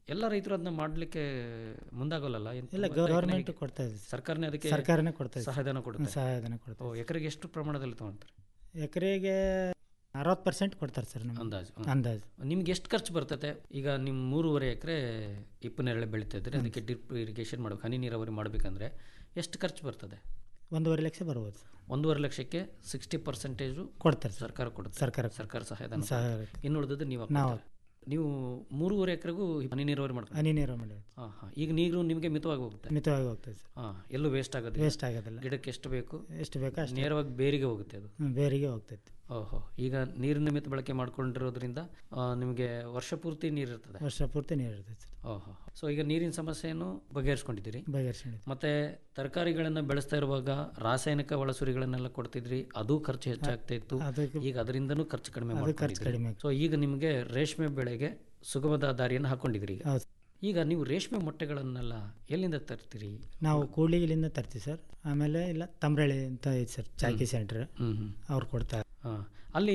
ಎಲ್ಲ ರೈತರು ಅದನ್ನ ಮಾಡಲಿಕ್ಕೆ ಮುಂದಾಗಲ್ಲ ಇಲ್ಲ ಗೌರ್ಮೆಂಟ್ ಕೊಡ್ತಾ ಇದೆ ಸರ್. ಸರ್ಕಾರನೇ ಅದಕ್ಕೆ ಸರ್ಕಾರನೇ ಕೊಡ್ತಾ ಇದೆ ಸಹಾಯಧನ ಕೊಡುತ್ತೆ ಸಹಾಯಧನ ಕೊಡ್ತಾ ಓ ಎಕರೆಗೆ ಎಷ್ಟು ಪ್ರಮಾಣದಲ್ಲಿ ತಗೊಂತಾರೆ ಎಕರೆಗೆ ಅರವತ್ತು ಪರ್ಸೆಂಟ್ ಕೊಡ್ತಾರೆ ಸರ್ ನಮ್ಗೆ ಅಂದಾಜು ಹ್ಮ್. ಅಂದಾಜು ನಿಮ್ಗೆ ಎಷ್ಟು ಖರ್ಚು ಬರ್ತದೆ ಈಗ ನಿಮ್ಮ ಮೂರುವರೆ ಎಕರೆ ಇಪ್ಪನ್ನೆರಳೆ ಬೆಳೀತಾ ಇದ್ರೆ ಅದಕ್ಕೆ ಡ್ರಿಪ್ ಇರಿಗೇಷನ್ ಮಾಡ್ಬೇಕು ಹನಿ ನೀರಾವರಿ ಮಾಡಬೇಕಂದ್ರೆ ಎಷ್ಟು ಖರ್ಚು ಬರ್ತದೆ ಒಂದೂವರೆ ಲಕ್ಷ ಬರ್ಬೋದು ಸರ್ ಒಂದೂವರೆ ಲಕ್ಷಕ್ಕೆ ಸಿಕ್ಸ್ಟಿ ಪರ್ಸೆಂಟೇಜು ಕೊಡ್ತಾರೆ ಸರ್ ಸರ್ಕಾರ ಕೊಡುತ್ತೆ ಸರ್ಕಾರ ಸರ್ಕಾರ ಸಹಾಯಧನ ಸಹಾಯ ಇನ್ನು ಉಳಿದದ್ದು ನೀವು ನಾವು ಹಾಕ್ಕೊಳ್ತೀರಾ? ನೀವು ಮೂರುವರೆ ಎಕರೆಗೂ ಹನಿ ನೀರಾವರಿ ಮಾಡ್ಕೊಂಡು ಹನಿ ನೀರು ಮಾಡಿ ಹಾಂ ಹಾಂ ಈಗ ನೀರು ನಿಮಗೆ ಮಿತವಾಗಿ ಹೋಗುತ್ತೆ ಮಿತವಾಗಿ ಹೋಗ್ತದೆ ಸರ್ ಹಾಂ ಎಲ್ಲೂ ವೇಸ್ಟ್ ಆಗೋದಿಲ್ಲ ವೇಸ್ಟ್ ಆಗೋದಿಲ್ಲ ಗಿಡಕ್ಕೆ ಎಷ್ಟು ಬೇಕು ಎಷ್ಟು ಬೇಕೋ ಅಷ್ಟು ನೇರವಾಗಿ ಬೇರಿಗೆ ಹೋಗುತ್ತೆ ಅದು ಹ್ಮ್, ಬೇರಿಗೆ ಹೋಗ್ತೈತೆ ಓಹೋ ಈಗ ನೀರಿನ ಮಿತ ಬಳಕೆ ಮಾಡ್ಕೊಂಡಿರೋದ್ರಿಂದ ಆ, ನಿಮಗೆ ವರ್ಷ ಪೂರ್ತಿ ನೀರು ಇರ್ತದೆ ವರ್ಷ ಪೂರ್ತಿ ನೀರು ಇರ್ತೈತೆ ಸರ್ ಓಹೋ ಸೊ ಈಗ ನೀರಿನ ಸಮಸ್ಯೆಯನ್ನು ಬಗೆಹರಿಸ್ಕೊಂಡಿದ್ದೀರಿ ಬಗೆಹರಿಸ್ಕೊಂಡಿದ್ದು ಮತ್ತೆ ತರಕಾರಿಗಳನ್ನು ಬೆಳೆಸ್ತಾ ಇರುವಾಗ ರಾಸಾಯನಿಕ ಒಳಸುರಿಗಳನ್ನೆಲ್ಲ ಕೊಡ್ತಿದ್ರಿ ಅದು ಖರ್ಚು ಹೆಚ್ಚಾಗ್ತಾ ಇತ್ತು ಅದಕ್ಕೆ ಈಗ ಅದರಿಂದನೂ ಖರ್ಚು ಕಡಿಮೆ ಅದು ಖರ್ಚು ಮಾಡ್ಕೊಂಡಿದ್ದೀರಿ ಕಡಿಮೆ ಸೊ ಈಗ ನಿಮಗೆ ರೇಷ್ಮೆ ಬೆಳೆಗೆ ಸುಗಮದ ದಾರಿಯನ್ನು ಹಾಕೊಂಡಿದ್ರಿ ಈಗ ಹೌದು ಈಗ ನೀವು ರೇಷ್ಮೆ ಮೊಟ್ಟೆಗಳನ್ನೆಲ್ಲ ಎಲ್ಲಿಂದ ತರ್ತೀರಿ ನಾವು ಕೂಡ್ಲಿಗಿಲಿಂದ ತರ್ತೀವಿ ಸರ್ ಆಮೇಲೆ ಇಲ್ಲ ತಮ್ರಳ್ಳಿ ಅಂತ ಐತೆ ಸರ್ ಚಾಕಿ ಸೆಂಟ್ರ್ ಹ್ಮ್ ಹ್ಮ್ ಅವ್ರು ಕೊಡ್ತಾರೆ ಹಾಂ ಅಲ್ಲಿ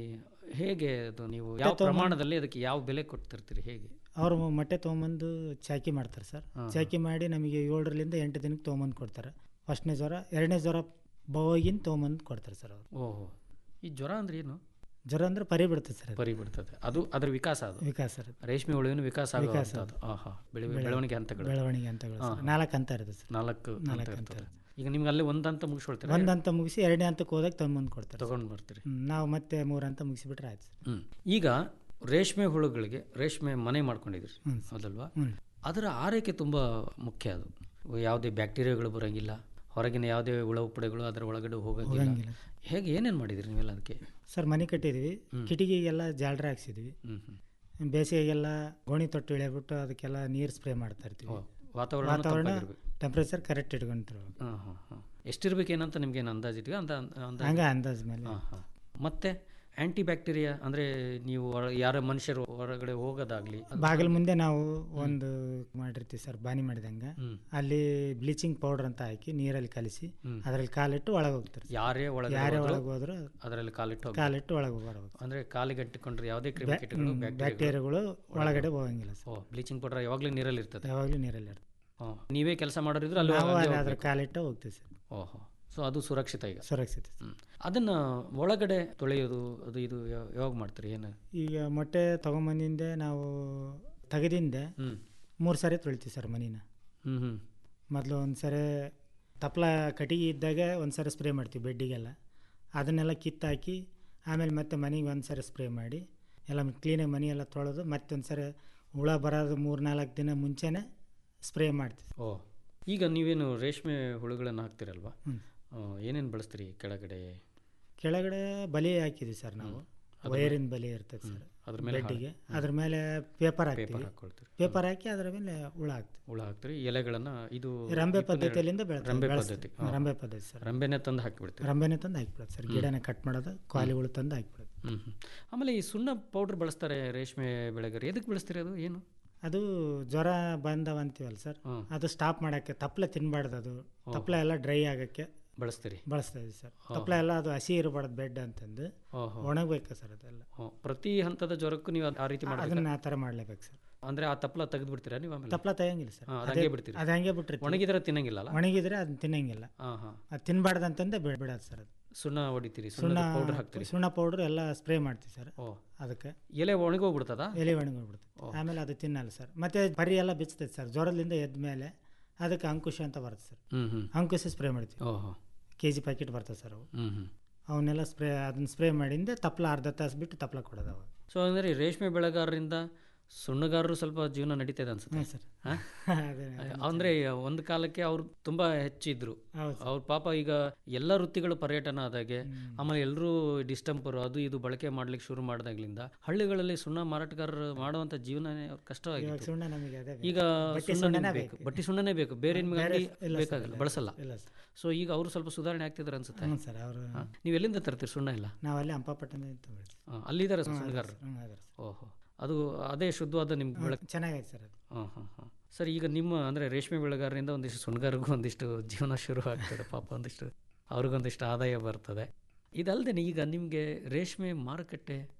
ಹೇಗೆ ಅದು ನೀವು ಯಾವ ಪ್ರಮಾಣದಲ್ಲಿ ಅದಕ್ಕೆ ಯಾವ ಬೆಲೆ ಕೊಡ್ತಿರ್ತೀರಿ ಹೇಗೆ ಅವ್ರು ಮೊಟ್ಟೆ ತೊಗೊಂಬಂದು ಚಾಕಿ ಮಾಡ್ತಾರೆ ಸರ್ ಚಾಕಿ ಮಾಡಿ ನಮಗೆ ಏಳರಿಂದ ಎಂಟು ದಿನಕ್ಕೆ ತೊಗೊಂಬಂದು ಕೊಡ್ತಾರೆ ಫಸ್ಟ್ನೇ ಜ್ವರ ಎರಡನೇ ಜ್ವರ ಹೋಗಿನ ತೊಗೊಂಬಂದು ಕೊಡ್ತಾರೆ ಸರ್ ಅವರು ಓಹೋ ಈ ಜ್ವರ ಅಂದ್ರೆ ಏನು ಜ್ವರ ಅಂದ್ರೆ ಪರಿ ಬಿಡ್ತದೆ ಸರ್ ಅದು. ಪರಿ ಬಿಡ್ತದೆ ಅದು ಅದರ ವಿಕಾಸ ಅದು ವಿಕಾಸ ಸರ್ ರೇಷ್ಮೆ ಹುಳುವಿನ ವಿಕಾಸ ಆಗುವಂಥದ್ದು ಆಹಾ ಬೆಳೆ ಬೆಳವಣಿಗೆ ಹಂತಗಳು ಬೆಳವಣಿಗೆ ಹಂತಗಳು ಸರ್ ನಾಲ್ಕು ಹಂತ ಇರುತ್ತೆ ಸರ್ ನಾಲ್ಕು ಹಂತ ನಾಲ್ಕು ಹಂತ ಇರ್ತದೆ ಈಗ ನಿಮ್ಗೆ ಅಲ್ಲೇ ಒಂದು ಹಂತ ಮುಗಿಸ್ಕೊಳ್ತೀರಾ ಒಂದು ಹಂತ ಮುಗಿಸಿ ಎರಡನೇ ಹಂತಕ್ಕೆ ಹೋದಾಗ ತೊಗೊಂಬಂದು ಕೊಡ್ತಾರೆ ತಗೊಂಡು ಬರ್ತೀರಿ ಹ್ಮ್, ನಾವು ಮತ್ತೆ ಮೂರು ಹಂತ ಮುಗಿಸಿಬಿಟ್ರೆ ಆಯ್ತು ಸರ್ ಹ್ಮ್ ಈಗ ರೇಷ್ಮೆ ಹುಳುಗಳಿಗೆ ರೇಷ್ಮೆ ಮನೆ ಮಾಡ್ಕೊಂಡಿದ್ರಿ ಹ್ಮ್. ಹೌದಲ್ವಾ ಹ್ಞೂ ಅದರ ಆರೈಕೆ ತುಂಬ ಮುಖ್ಯ ಅದು ಯಾವುದೇ ಬ್ಯಾಕ್ಟೀರಿಯಾಗಳು ಬರೋಂಗಿಲ್ಲ ಹೊರಗಿನ ಯಾವುದೇ ಹುಳ ಉಪ್ಪಡೆಗಳು ಅದರ ಒಳಗಡೆ ಹೋಗಂಗಿಲ್ಲ ಹೋಗಂಗಿಲ್ಲ. ಹೇಗೆ ಏನೇನು ಮಾಡಿದ್ರಿ ನೀವೆಲ್ಲ ಅದಕ್ಕೆ ಸರ್ ಮನೆ ಕಟ್ಟಿದ್ವಿ ಕಿಟಕಿಗೆಲ್ಲ ಜಾಲ್ರ ಹಾಕ್ಸಿದ್ವಿ ಹ್ಮ್ ಹ್ಮ್ ಬೇಸಿಗೆಗೆಲ್ಲ ಗೋಣಿ ತೊಟ್ಟು ಇಳಿಬಿಟ್ಟು ಅದಕ್ಕೆಲ್ಲ ನೀರು ಸ್ಪ್ರೇ ಮಾಡ್ತಾ ಇರ್ತೀವಿ ಓ, ವಾತಾವರಣ ವಾತಾವರಣ ತಂಪಾಗಿರ್ಬೇಕು. ಟೆಂಪ್ರೇಚರ್ ಕರೆಕ್ಟ್ ಇಟ್ಕೊಂಡ್ರು ಹಾಂ ಹಾಂ ಹಾಂ ಎಷ್ಟಿರ್ಬೇಕೇನಂತ ನಿಮ್ಗೆ ಏನು ಅಂದಾಜಿದ್ವಿ ಅಂತ ಅಂದಾಜು ಹಂಗೆ ಅಂದಾಜ್ ಮೇಲೆ ಹಾಂ ಹಾಂ ಮತ್ತೆ ಆ್ಯಂಟಿ ಬ್ಯಾಕ್ಟೀರಿಯಾ ಅಂದರೆ ನೀವು ಹೊರ- ಯಾರ ಮನುಷ್ಯರು ಹೊರಗಡೆ ಹೋಗೋದಾಗ್ಲಿ ಬಾಗಿಲ ಮುಂದೆ ನಾವು ಒಂದು ಮಾಡಿರ್ತೀವಿ ಸರ್ ಬಾನಿ ಮಾಡಿದಂಗೆ ಹ್ಮ್. ಅಲ್ಲಿ ಬ್ಲೀಚಿಂಗ್ ಪೌಡರ್ ಅಂತ ಹಾಕಿ ನೀರಲ್ಲಿ ಕಲಿಸಿ ಹ್ಮ್. ಅದರಲ್ಲಿ ಕಾಲಿಟ್ಟು ಒಳಗೆ ಹೋಗ್ತಾರೆ ಸರ್. ಯಾರೇ ಒಳಗೆ ಯಾರೇ ಹೋದ್ರು ಒಳಗೆ ಹೋದ್ರು ಅದರಲ್ಲಿ ಕಾಲಿಟ್ಟು ಹೋಗ್ಬೇಕು. ಕಾಲಿಟ್ಟು ಒಳಗೆ ಬರಬೇಕು ಅಂದ್ರೆ ಕಾಲಿಗೆ ಅಂಟಿಕೊಂಡ್ರೆ ಯಾವುದೇ ಕ್ರಿಮಿಕೀಟಗಳು ಬ್ಯಾಕ್ಟೀರಿಯಾ ಬ್ಯಾಕ್ಟೀರಿಯಾಗಳು ಒಳಗಡೆ ಹೋಗಂಗಿಲ್ಲ ಸರ್ ಓ ಬ್ಲೀಚಿಂಗ್ ಪೌಡರ್ ಯಾವಾಗಲೂ ನೀರಲ್ಲಿ ಇರ್ತದೆ ಯಾವಾಗಲೂ ನೀರಲ್ಲಿ ಇರ್ತದೆ ಓ ನೀವೇ ಕೆಲಸ ಮಾಡೋರಿದ್ರೆ ಅಲ್ಲಿ ನಾವು ಅಲ್ಲೇ ಅಲ್ಲಿ ಅದ್ರ ಹೋಗ್ಬೇಕು. ಕಾಲಿಟ್ಟು ಹೋಗ್ತೀವಿ ಸರ್ ಓಹೋ ಸೊ ಅದು ಸುರಕ್ಷಿತ ಈಗ ಸುರಕ್ಷಿತ ಸರ್. ಹ್ಮ್. ಅದನ್ನ ಒಳಗಡೆ ತೊಳೆಯೋದು ಅದು ಇದು ಯಾವ- ಯಾವಾಗ ಮಾಡ್ತೀರಿ ಏನು ಈಗ ಮೊಟ್ಟೆ ತಗೊಂಬಂದಿಂದ ನಾವು ತೆಗೆದಿಂದ ಹ್ಮ್ ಮೂರು ಸಾರಿ ತೊಳಿತೀವಿ ಸರ್ ಮನಿನ ಹ್ಮ್ ಹ್ಮ್ ಮೊದಲು ಒಂದು ಸರಿ ತಪ್ಪಲ ಕಟ್ಟಿಗೆ ಇದ್ದಾಗ ಒಂದು ಸರಿ ಸ್ಪ್ರೇ ಮಾಡ್ತೀವಿ ಬೆಡ್ಡಿಗೆಲ್ಲ ಅದನ್ನೆಲ್ಲ ಕಿತ್ತಾಕಿ ಆಮೇಲೆ ಮತ್ತೆ ಮನೆಗೆ ಒಂದು ಸರಿ ಸ್ಪ್ರೇ ಮಾಡಿ ಎಲ್ಲ ಕ್ಲೀನಾಗಿ ಮನೆ ಎಲ್ಲ ತೊಳೆದು ಮತ್ತೆ ಒಂದು ಸರಿ ಹುಳ ಬರೋದು ಮೂರು ನಾಲ್ಕು ದಿನ ಮುಂಚೆನೇ ಸ್ಪ್ರೇ ಮಾಡ್ತೀವಿ ಓ ಈಗ ನೀವೇನು ರೇಷ್ಮೆ ಹುಳುಗಳನ್ನು ಹಾಕ್ತಿರಲ್ವಾ ಹ್ಮ್. ಏನೇನು ಬಳಸ್ತೀರಿ ಕೆಳಗಡೆ ಕೆಳಗಡೆ ಬಲಿ ಹಾಕಿದ್ವಿ ಸರ್ ನಾವು ವೈರಿನ ಬಲಿ ಇರ್ತದೆ ಸರ್ ಅದ್ರ ಮೇಲೆ ಬೆಡ್ಡಿಗೆ ಅದ್ರ ಮೇಲೆ ಪೇಪರ್ ಹಾಕ್ತೀವಿ ಪೇಪರ್ ಹಾಕ್ಕೊಳ್ತೀರಿ ಪೇಪರ್ ಹಾಕಿ ಅದರ ಮೇಲೆ ಹುಳ ಹಾಕ್ತೀವಿ ಹುಳ ಹಾಕ್ತೀರಿ ಎಲೆಗಳನ್ನ ಇದು ರಂಬೆ ಪದ್ಧತಿಯಲ್ಲಿಂದ ರಂಬೆ ಬೆಳೆಸ್ತೀವಿ ಪದ್ಧತಿ ಬೆಳೆಸ್ತೀವಿ. ರಂಬೆ ಪದ್ಧತಿ ಸರ್ ರಂಬೆನೆ ತಂದು ಹಾಕಿಬಿಡ್ತೀರಿ ರಂಬೆನೆ ತಂದು ಹಾಕ್ಬಿಡೋದು ಸರ್ ಗಿಡನ ಕಟ್ ಮಾಡೋದು ಕಾಲಿಗಳು ತಂದು ಹಾಕ್ಬಿಡೋದು ಹ್ಮ್ ಹ್ಮ್. ಆಮೇಲೆ ಈ ಸುಣ್ಣ ಪೌಡರ್ ಬಳಸ್ತಾರೆ ರೇಷ್ಮೆ ಬೆಳೆಗಾರ ಎದಕ್ಕೆ ಬಳಸ್ತೀರಿ ಅದು ಏನು ಅದು ಜ್ವರ ಬಂದವ ಅಂತೀವಲ್ಲ ಸರ್ ಹ್ಮ್. ಅದು ಸ್ಟಾಪ್ ಮಾಡೋಕ್ಕೆ ತಪ್ಪಲೆ ತಿನ್ಬಾರ್ದು ಅದು ತಪ್ಪಲೆ ಎಲ್ಲ ಡ್ರೈ ಆಗೋಕ್ಕೆ ಬಳಸ್ತೀರಿ ಬಳಸ್ತಾ ಇದ್ದೀವಿ ಸರ್ ತಪ್ಪಲೆ ಎಲ್ಲ ಅದು ಹಸಿ ಇರಬಾರ್ದು ಬೆಡ್ ಅಂತಂದು ಓಹೋ ಒಣಗಬೇಕು ಸರ್ ಅದೆಲ್ಲ ಹೋ, ಪ್ರತಿ ಹಂತದ ಜ್ವರಕ್ಕೂ ನೀವು ಆ ರೀತಿ ಮಾಡಿ ಅದನ್ನ ಆ ಥರ ಮಾಡ್ಲೇಬೇಕು ಸರ್ ಅಂದ್ರೆ ಆ ತಪ್ಪಲ ತೆಗೆದು ಬಿಡ್ತೀರಾ ನೀವು ಆಮೇಲೆ ತಪ್ಪಲ ತೆಗಿಯಂಗಿಲ್ಲ ಸರ್ ಹಾ, ಅದು ಅದೇ- ಹಂಗೆ ಬಿಡ್ತೀರಿ ಅದು ಹಂಗೆ ಬಿಟ್ಟಿರ್ತೀವಿ ಒಣಗಿದ್ರೆ ತಿನ್ನಂಗಿಲ್ಲ ಅಲ್ಲ ಒಣಗಿದ್ರೆ ಅದನ್ನ ತಿನ್ನಂಗಿಲ್ಲ ಹಾಂ ಹಾಂ ಅದು ತಿನ್ಬಾರ್ದು ಅಂತಂದೆ ಬಿಡ್ ಬಿಡೋದು ಸರ್ ಅದು ಸುಣ್ಣ ಹೊಡಿತೀರಿ ಸುಣ್ಣ ಸುಣ್ಣ ಪೌಡರ್ ಹಾಕ್ತೀರಿ ಸುಣ್ಣ ಪೌಡ್ರ್ ಎಲ್ಲ ಸ್ಪ್ರೇ ಮಾಡ್ತೀವಿ ಸರ್ ಓ ಅದಕ್ಕೆ ಎಲೆ ಒಣಗೋಗ್ಬಿಡ್ತದ ಎಲೆ ಒಣಗೋಗ್ಬಿಡುತ್ತೆ ಆಮೇಲೆ ಅದು ತಿನ್ನಲ್ಲ ಸರ್ ಮತ್ತೆ ಪರಿ ಎಲ್ಲ ಬಿಚ್ಚತೈತೆ ಸರ್ ಜ್ವರದಿಂದ ಎದ್ದ ಮೇಲೆ ಅದಕ್ಕೆ ಅಂಕುಶ ಅಂತ ಬರುತ್ತೆ ಸರ್ ಹ್ಮ್ ಹ್ಮ್ ಅಂಕುಶ ಸ್ಪ್ರೇ ಮಾಡ್ತೀವಿ ಓಹೋ ಕೆ ಜಿ ಪ್ಯಾಕೆಟ್ ಬರ್ತದೆ ಸರ್ ಅವು ಹ್ಮ್ ಹ್ಮ್ ಅವನ್ನೆಲ್ಲ ಸ್ಪ್ರೇ ಅದನ್ನ ಸ್ಪ್ರೇ ಮಾಡಿಂದೆ ತಪ್ಪಲ ಅರ್ಧ ತಾಸು ಬಿಟ್ಟು ತಪ್ಪಲ ಕೊಡೋದು ಅವಾಗ ಸೊ ಅಂದ್ರೆ ರೇಷ್ಮೆ ಬೆಳೆಗಾರರಿಂದ ಸುಣ್ಣಗಾರರು ಸ್ವಲ್ಪ ಜೀವನ ನಡೀತದೆ ಅನ್ಸುತ್ತೆ ಹ್ಞೂ ಸರ್ ಹಾ? ಅದೇ ಅಂದ್ರೆ ಒಂದು ಕಾಲಕ್ಕೆ ಅವ್ರು ತುಂಬಾ ಹೆಚ್ಚಿದ್ರು ಹೌದು ಅವ್ರ ಪಾಪ ಈಗ ಎಲ್ಲ ವೃತ್ತಿಗಳು ಪರ್ಯಟನ ಆದಾಗೆ ಆಮೇಲೆ ಎಲ್ಲರೂ ಡಿಸ್ಟಂಪರ್ ಅದು ಇದು ಬಳಕೆ ಮಾಡ್ಲಿಕ್ಕೆ ಶುರು ಮಾಡಿದಾಗ್ಲಿಂದ ಹಳ್ಳಿಗಳಲ್ಲಿ ಸುಣ್ಣ ಮಾರಾಟಗಾರರು ಮಾಡುವಂತ ಜೀವನನೇ ಅವ್ರ ಇವಾಗ ಕಷ್ಟವಾಗಿತ್ತು ಸುಣ್ಣ ನಮಗೆ ಅದೇ ಬೇಕು. ಈಗ ಬಟ್ಟೆ ಸುಣ್ಣ ಸುಣ್ಣನೇ ನಿಮ್ಗೆ ಬೇಕು ಬಟ್ಟಿ ಸುಣ್ಣನೇ ಬೇಕು ಬೇರೆ ನಿಮ್ಗೆ ಅಂಗಡಿ ಇಲ್ಲ ಸರ್, ಬೇಕಾಗಲ್ಲ ಇಲ್ಲ. ಬಳಸಲ್ಲ ಇಲ್ಲ ಸರ್ ಸೊ ಈಗ ಅವರು ಸ್ವಲ್ಪ ಸುಧಾರಣೆ ಆಗ್ತಿದ್ದಾರೆ ಅನ್ಸುತ್ತೆ ಹ್ಞೂ ಸರ್ ಅವರು ಹಾ? ನೀವು ಎಲ್ಲಿಂದ ತರ್ತೀರಿ ಸುಣ್ಣ ಇಲ್ಲ ನಾವು ಅಲ್ಲಿ ಹಂಪಪಟ್ಟಣ ತಗೊಳ್ತೀವಿ ಹಾ, ಅಲ್ಲಿದ್ದಾರೆ ಸುಣ್ಣಗಾರರು ಹ್ಞೂ ಅದೇ ಸರ್ ಓಹೋ ಅದು ಅದೇ ಶುದ್ಧವಾದ ನಿಮ್ಗೆ ಬೆಳಕು ಚೆನ್ನಾಗೈತೆ ಸರ್ ಅದು ಹಾಂ ಹಾಂ ಹಾಂ ಸರ್ ಈಗ ನಿಮ್ಮ ಅಂದರೆ ರೇಷ್ಮೆ ಬೆಳೆಗಾರರಿಂದ ಒಂದಿಷ್ಟು ಸುಣ್ಗಾರಿಗೂ ಒಂದಿಷ್ಟು ಜೀವನ ಶುರು ಆಗ್ತದೆ ಪಾಪ ಒಂದಿಷ್ಟು ಅವ್ರಿಗೊಂದಿಷ್ಟು ಆದಾಯ ಬರ್ತದೆ ಇದಲ್ಲದೆ ಈಗ ನಿಮಗೆ ರೇಷ್ಮೆ ಮಾರುಕಟ್ಟೆ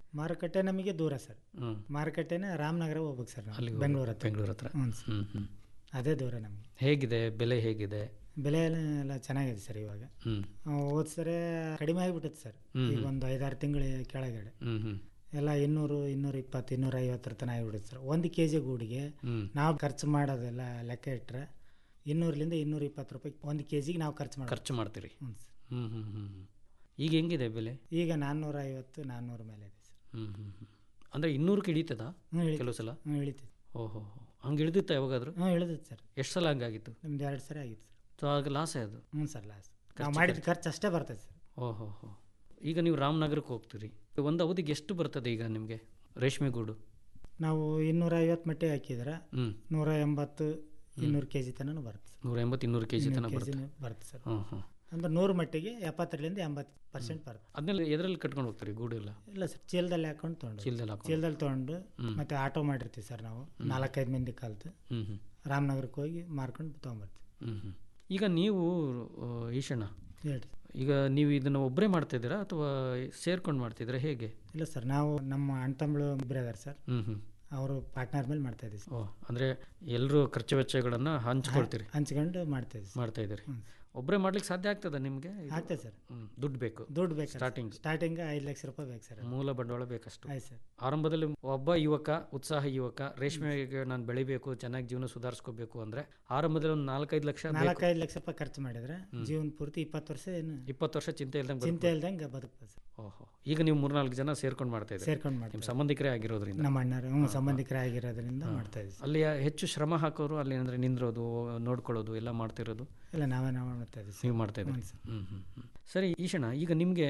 ಮಾರುಕಟ್ಟೆ ನಮಗೆ ದೂರ ಸರ್ ಹ್ಞೂ ಮಾರುಕಟ್ಟೆನೇ ರಾಮನಗರ ಹೋಗ್ಬೇಕು ಸರ್ ಅಲ್ಲಿ ನಾವು ಬೆಂಗಳೂರು ಹತ್ರ ಬೆಂಗಳೂರು ಹತ್ರ ಹ್ಞೂ ಸರ್ ಹ್ಞೂ ಹ್ಞೂ ಅದೇ ದೂರ ನಮಗೆ ಹೇಗಿದೆ ಬೆಲೆ ಹೇಗಿದೆ ಬೆಲೆ ಎಲ್ಲ ಎಲ್ಲ ಚೆನ್ನಾಗಿದೆ ಸರ್ ಇವಾಗ ಹ್ಞೂ ಹೋದ ಸರಿ ಕಡಿಮೆ ಆಗಿಬಿಟ್ಟೈತೆ ಸರ್ ಈಗ ಒಂದು ಐದಾರು ತಿಂಗಳ ಕೆಳಗಡೆ ಹ್ಞೂ ಹ್ಞೂ ಎಲ್ಲ ಇನ್ನೂರು ಇನ್ನೂರ ಇಪ್ಪತ್ತು ಇನ್ನೂರ ಐವತ್ತರ ತನಕ ಆಗಿಬಿಡುತ್ತೆ ಸರ್ ಒಂದು ಕೆ ಜಿ ಗೂಡಿಗೆ ಹ್ಞೂ ನಾವು ಖರ್ಚು ಮಾಡೋದೆಲ್ಲ ಲೆಕ್ಕ ಇಟ್ಟರೆ ಇನ್ನೂರಲಿಂದ ಇನ್ನೂರ ಇಪ್ಪತ್ತು ರೂಪಾಯಿ ಒಂದು ಕೆ ಜಿಗೆ ನಾವು ಖರ್ಚು ಮಾಡ್ತೀವಿ ಖರ್ಚು ಮಾಡ್ತೀರಿ ಹ್ಞೂ ಸರ್ ಹ್ಞೂ ಹ್ಞೂ ಹ್ಞೂ ಹ್ಞೂ ಈಗ ಹೆಂಗಿದೆ ಬೆಲೆ ಈಗ ನಾನ್ನೂರ ಐವತ್ತು ನಾನ್ನೂರ ಮೇಲೆ ಇದೆ ಸರ್ ಹ್ಞೂ ಹ್ಞೂ ಹ್ಞೂ ಅಂದರೆ ಇನ್ನೂರಕ್ಕೆ ಇಳೀತದ ಹ್ಞೂ ಇಳಿ ಕೆಲವು ಸಲ ಹ್ಞೂ ಇಳಿತೈತೆ ಓಹೋ ಹಂಗೆ ಇಳಿದಿತ್ತ ಯಾವಾಗಾದರೂ ಹ್ಞೂ ಇಳಿದೈತೆ ಸರ್ ಎಷ್ಟು ಸಲ ಹಂಗಾಗಿತ್ತು ನಿಮ್ದು ಎರಡು ಸರಿ ಆಗಿತ್ತು ಸರ್ ಸೊ ಆಗ ಲಾಸೇ ಅದು ಹ್ಞೂ ಸರ್ ಲಾಸ್ ನಾವು ಮಾಡಿದ ಖರ್ಚು ಅಷ್ಟೇ ಬರ್ತೈತೆ ಸರ್ ಓಹೋ ಹೋ ಈಗ ನೀವು ರಾಮನಗರಕ್ಕೆ ಹೋಗ್ತೀರಿ ಒಂದು ಅವಧಿಗೆ ಎಷ್ಟು ಬರ್ತದೆ ಈಗ ನಿಮಗೆ ರೇಷ್ಮೆ ಗೂಡು ನಾವು ಇನ್ನೂರ ಐವತ್ತು ಮಟ್ಟಿಗೆ ಹಾಕಿದ್ರೆ ಹ್ಞೂ ನೂರ ಎಂಬತ್ತು ಇನ್ನೂರು ಕೆ ಜಿ ತನಕ ಬರುತ್ತೆ ಸರ್ ನೂರ ಎಂಬತ್ತು ಇನ್ನೂರು ಕೆ ಜಿ ತನಕ ಕೆ ಬರುತ್ತೆ ಜಿನೂ ಬರುತ್ತೆ ಸರ್ ಹ್ಞೂ ಹ್ಞೂ ಅಂದ್ರೆ ನೂರು ಮಟ್ಟಿಗೆ ಎಪ್ಪತ್ತರಿಂದ ಎಂಬತ್ತು ಪರ್ಸೆಂಟ್ ಬರುತ್ತೆ ಅದನ್ನೆಲ್ಲ ಎದರಲ್ಲಿ ಕಟ್ಕೊಂಡು ಹೋಗ್ತೀರಿ ಗೂಡು ಎಲ್ಲ ಇಲ್ಲ ಸರ್ ಚೀಲದಲ್ಲಿ ಹಾಕೊಂಡು ತೊಗೊಂಡು ಚೀಲದಲ್ಲಿ ಹಾಕೊಂಡು ಚೀಲದಲ್ಲಿ ತೊಗೊಂಡು ಮತ್ತೆ ಆಟೋ ಮಾಡಿರ್ತೀವಿ ಸರ್ ನಾವು ನಾಲ್ಕೈದು ಮಂದಿ ಕಲ್ತು ಹ್ಞೂ ಹ್ಞೂ ರಾಮನಗರಕ್ಕೆ ಹೋಗಿ ಮಾರ್ಕೊಂಡು ತೊಗೊಂಬರ್ತೀವಿ ಹ್ಞೂ ಹ್ಞೂ ಈಗ ನೀವು ಆ, ಈಶಣ್ಣ ಹೇಳ್ರಿ ಈಗ ನೀವು ಇದನ್ನು ಒಬ್ಬರೇ ಮಾಡ್ತಿದ್ದೀರಾ ಅಥವಾ ಸೇರ್ಕೊಂಡು ಮಾಡ್ತಿದ್ದೀರಾ ಹೇಗೆ ಇಲ್ಲ ಸರ್ ನಾವು ನಮ್ಮ ಅಣ್ಣ ತಮ್ಮಳು ಇಬ್ಬರೇ ಅದಾರೆ ಸರ್ ಹ್ಞೂ ಹ್ಞೂ ಅವರು ಪಾರ್ಟ್ನರ್ ಮೇಲೆ ಮಾಡ್ತಾ ಇದ್ದೀವಿ ಸರ್ ಓ ಅಂದರೆ ಎಲ್ಲರೂ ಖರ್ಚು ವೆಚ್ಚಗಳನ್ನು ಹಂಚ್ಕೊಳ್ತೀರಿ ಹಂಚ್ಕೊಂಡು ಮಾಡ್ತಾ ಇದ್ದೀವಿ ಸರ್ ಮಾಡ್ತಾ ಇದ್ದೀರಿ ಒಬ್ಬರೇ ಮಾಡ್ಲಿಕ್ಕೆ ಸಾಧ್ಯ ಆಗ್ತದ ನಿಮಗೆ ಆಗ್ತದೆ ಸರ್ ಹ್ಞೂ ದುಡ್ಡು ಬೇಕು ದುಡ್ಡು ಬೇಕು Starting. ಸ್ಟಾರ್ಟಿಂಗ್ ಐದು ಲಕ್ಷ ರೂಪಾಯಿ ಬೇಕು ಸರ್ ಮೂಲ ಬಂಡವಾಳ ಬೇಕಷ್ಟು ಆಯ್ತು ಸರ್ ಆರಂಭದಲ್ಲಿ ಒಬ್ಬ ಯುವಕ ಉತ್ಸಾಹ ಯುವಕ ರೇಷ್ಮೆಗೆ ನಾನು ಬೆಳಿಬೇಕು ಚೆನ್ನಾಗಿ ಜೀವನ ಸುಧಾರಿಸ್ಕೋಬೇಕು ಅಂದರೆ ಆರಂಭದಲ್ಲಿ ಒಂದು ನಾಲ್ಕೈದು ಲಕ್ಷ ಬೇಕು ನಾಲ್ಕೈದು ಲಕ್ಷ ರೂಪಾಯಿ ಖರ್ಚು ಮಾಡಿದ್ರೆ ಜೀವನ ಪೂರ್ತಿ ಇಪ್ಪತ್ತು ವರ್ಷ ಏನು ಇಪ್ಪತ್ತು ವರ್ಷ ಚಿಂತೆ ಇಲ್ದಂಗೆ ಚಿಂತೆ ಇಲ್ದಂಗೆ ಬದುಕ್ಬೋದು ಸರ್ ಓಹೋ ಈಗ ನೀವು ಮೂರ್ನಾಲ್ಕು ಜನ ಸೇರ್ಕೊಂಡು ಮಾಡ್ತಾ ಇದ್ದೀರಿ ಸೇರ್ಕೊಂಡು ನಿಮ್ಮ ಮಾಡ್ತೀವಿ ಸಂಬಂಧಿಕರೇ ಆಗಿರೋದ್ರಿಂದ ನಮ್ಮ ಅಣ್ಣರು ಹ್ಞೂ ಸಂಬಂಧಿಕರಾಗಿರೋದ್ರಿಂದ ಮಾಡ್ತಾ ಇದ್ದೀವಿ ಸರ್ ಅಲ್ಲಿ ಹೆಚ್ಚು ಶ್ರಮ ಹಾಕೋರು ಅಲ್ಲಿ ಅಂದರೆ ನಿಂದ್ರೋದು ನೋಡ್ಕೊಳ್ಳೋದು ಎಲ್ಲ ಮಾಡ್ತಿರೋದು ಇಲ್ಲ ನಾವೇ ನಾವು ಮಾಡ್ತಾ ಇದ್ದೀವಿ ಸರ್ ನೀವು ಮಾಡ್ತಾ ಇದ್ದೀರಿ ಹ್ಞೂ ಹ್ಞೂ ಹ್ಞೂ ಸರಿ ಈಶಣ್ಣ ಈಗ ನಿಮಗೆ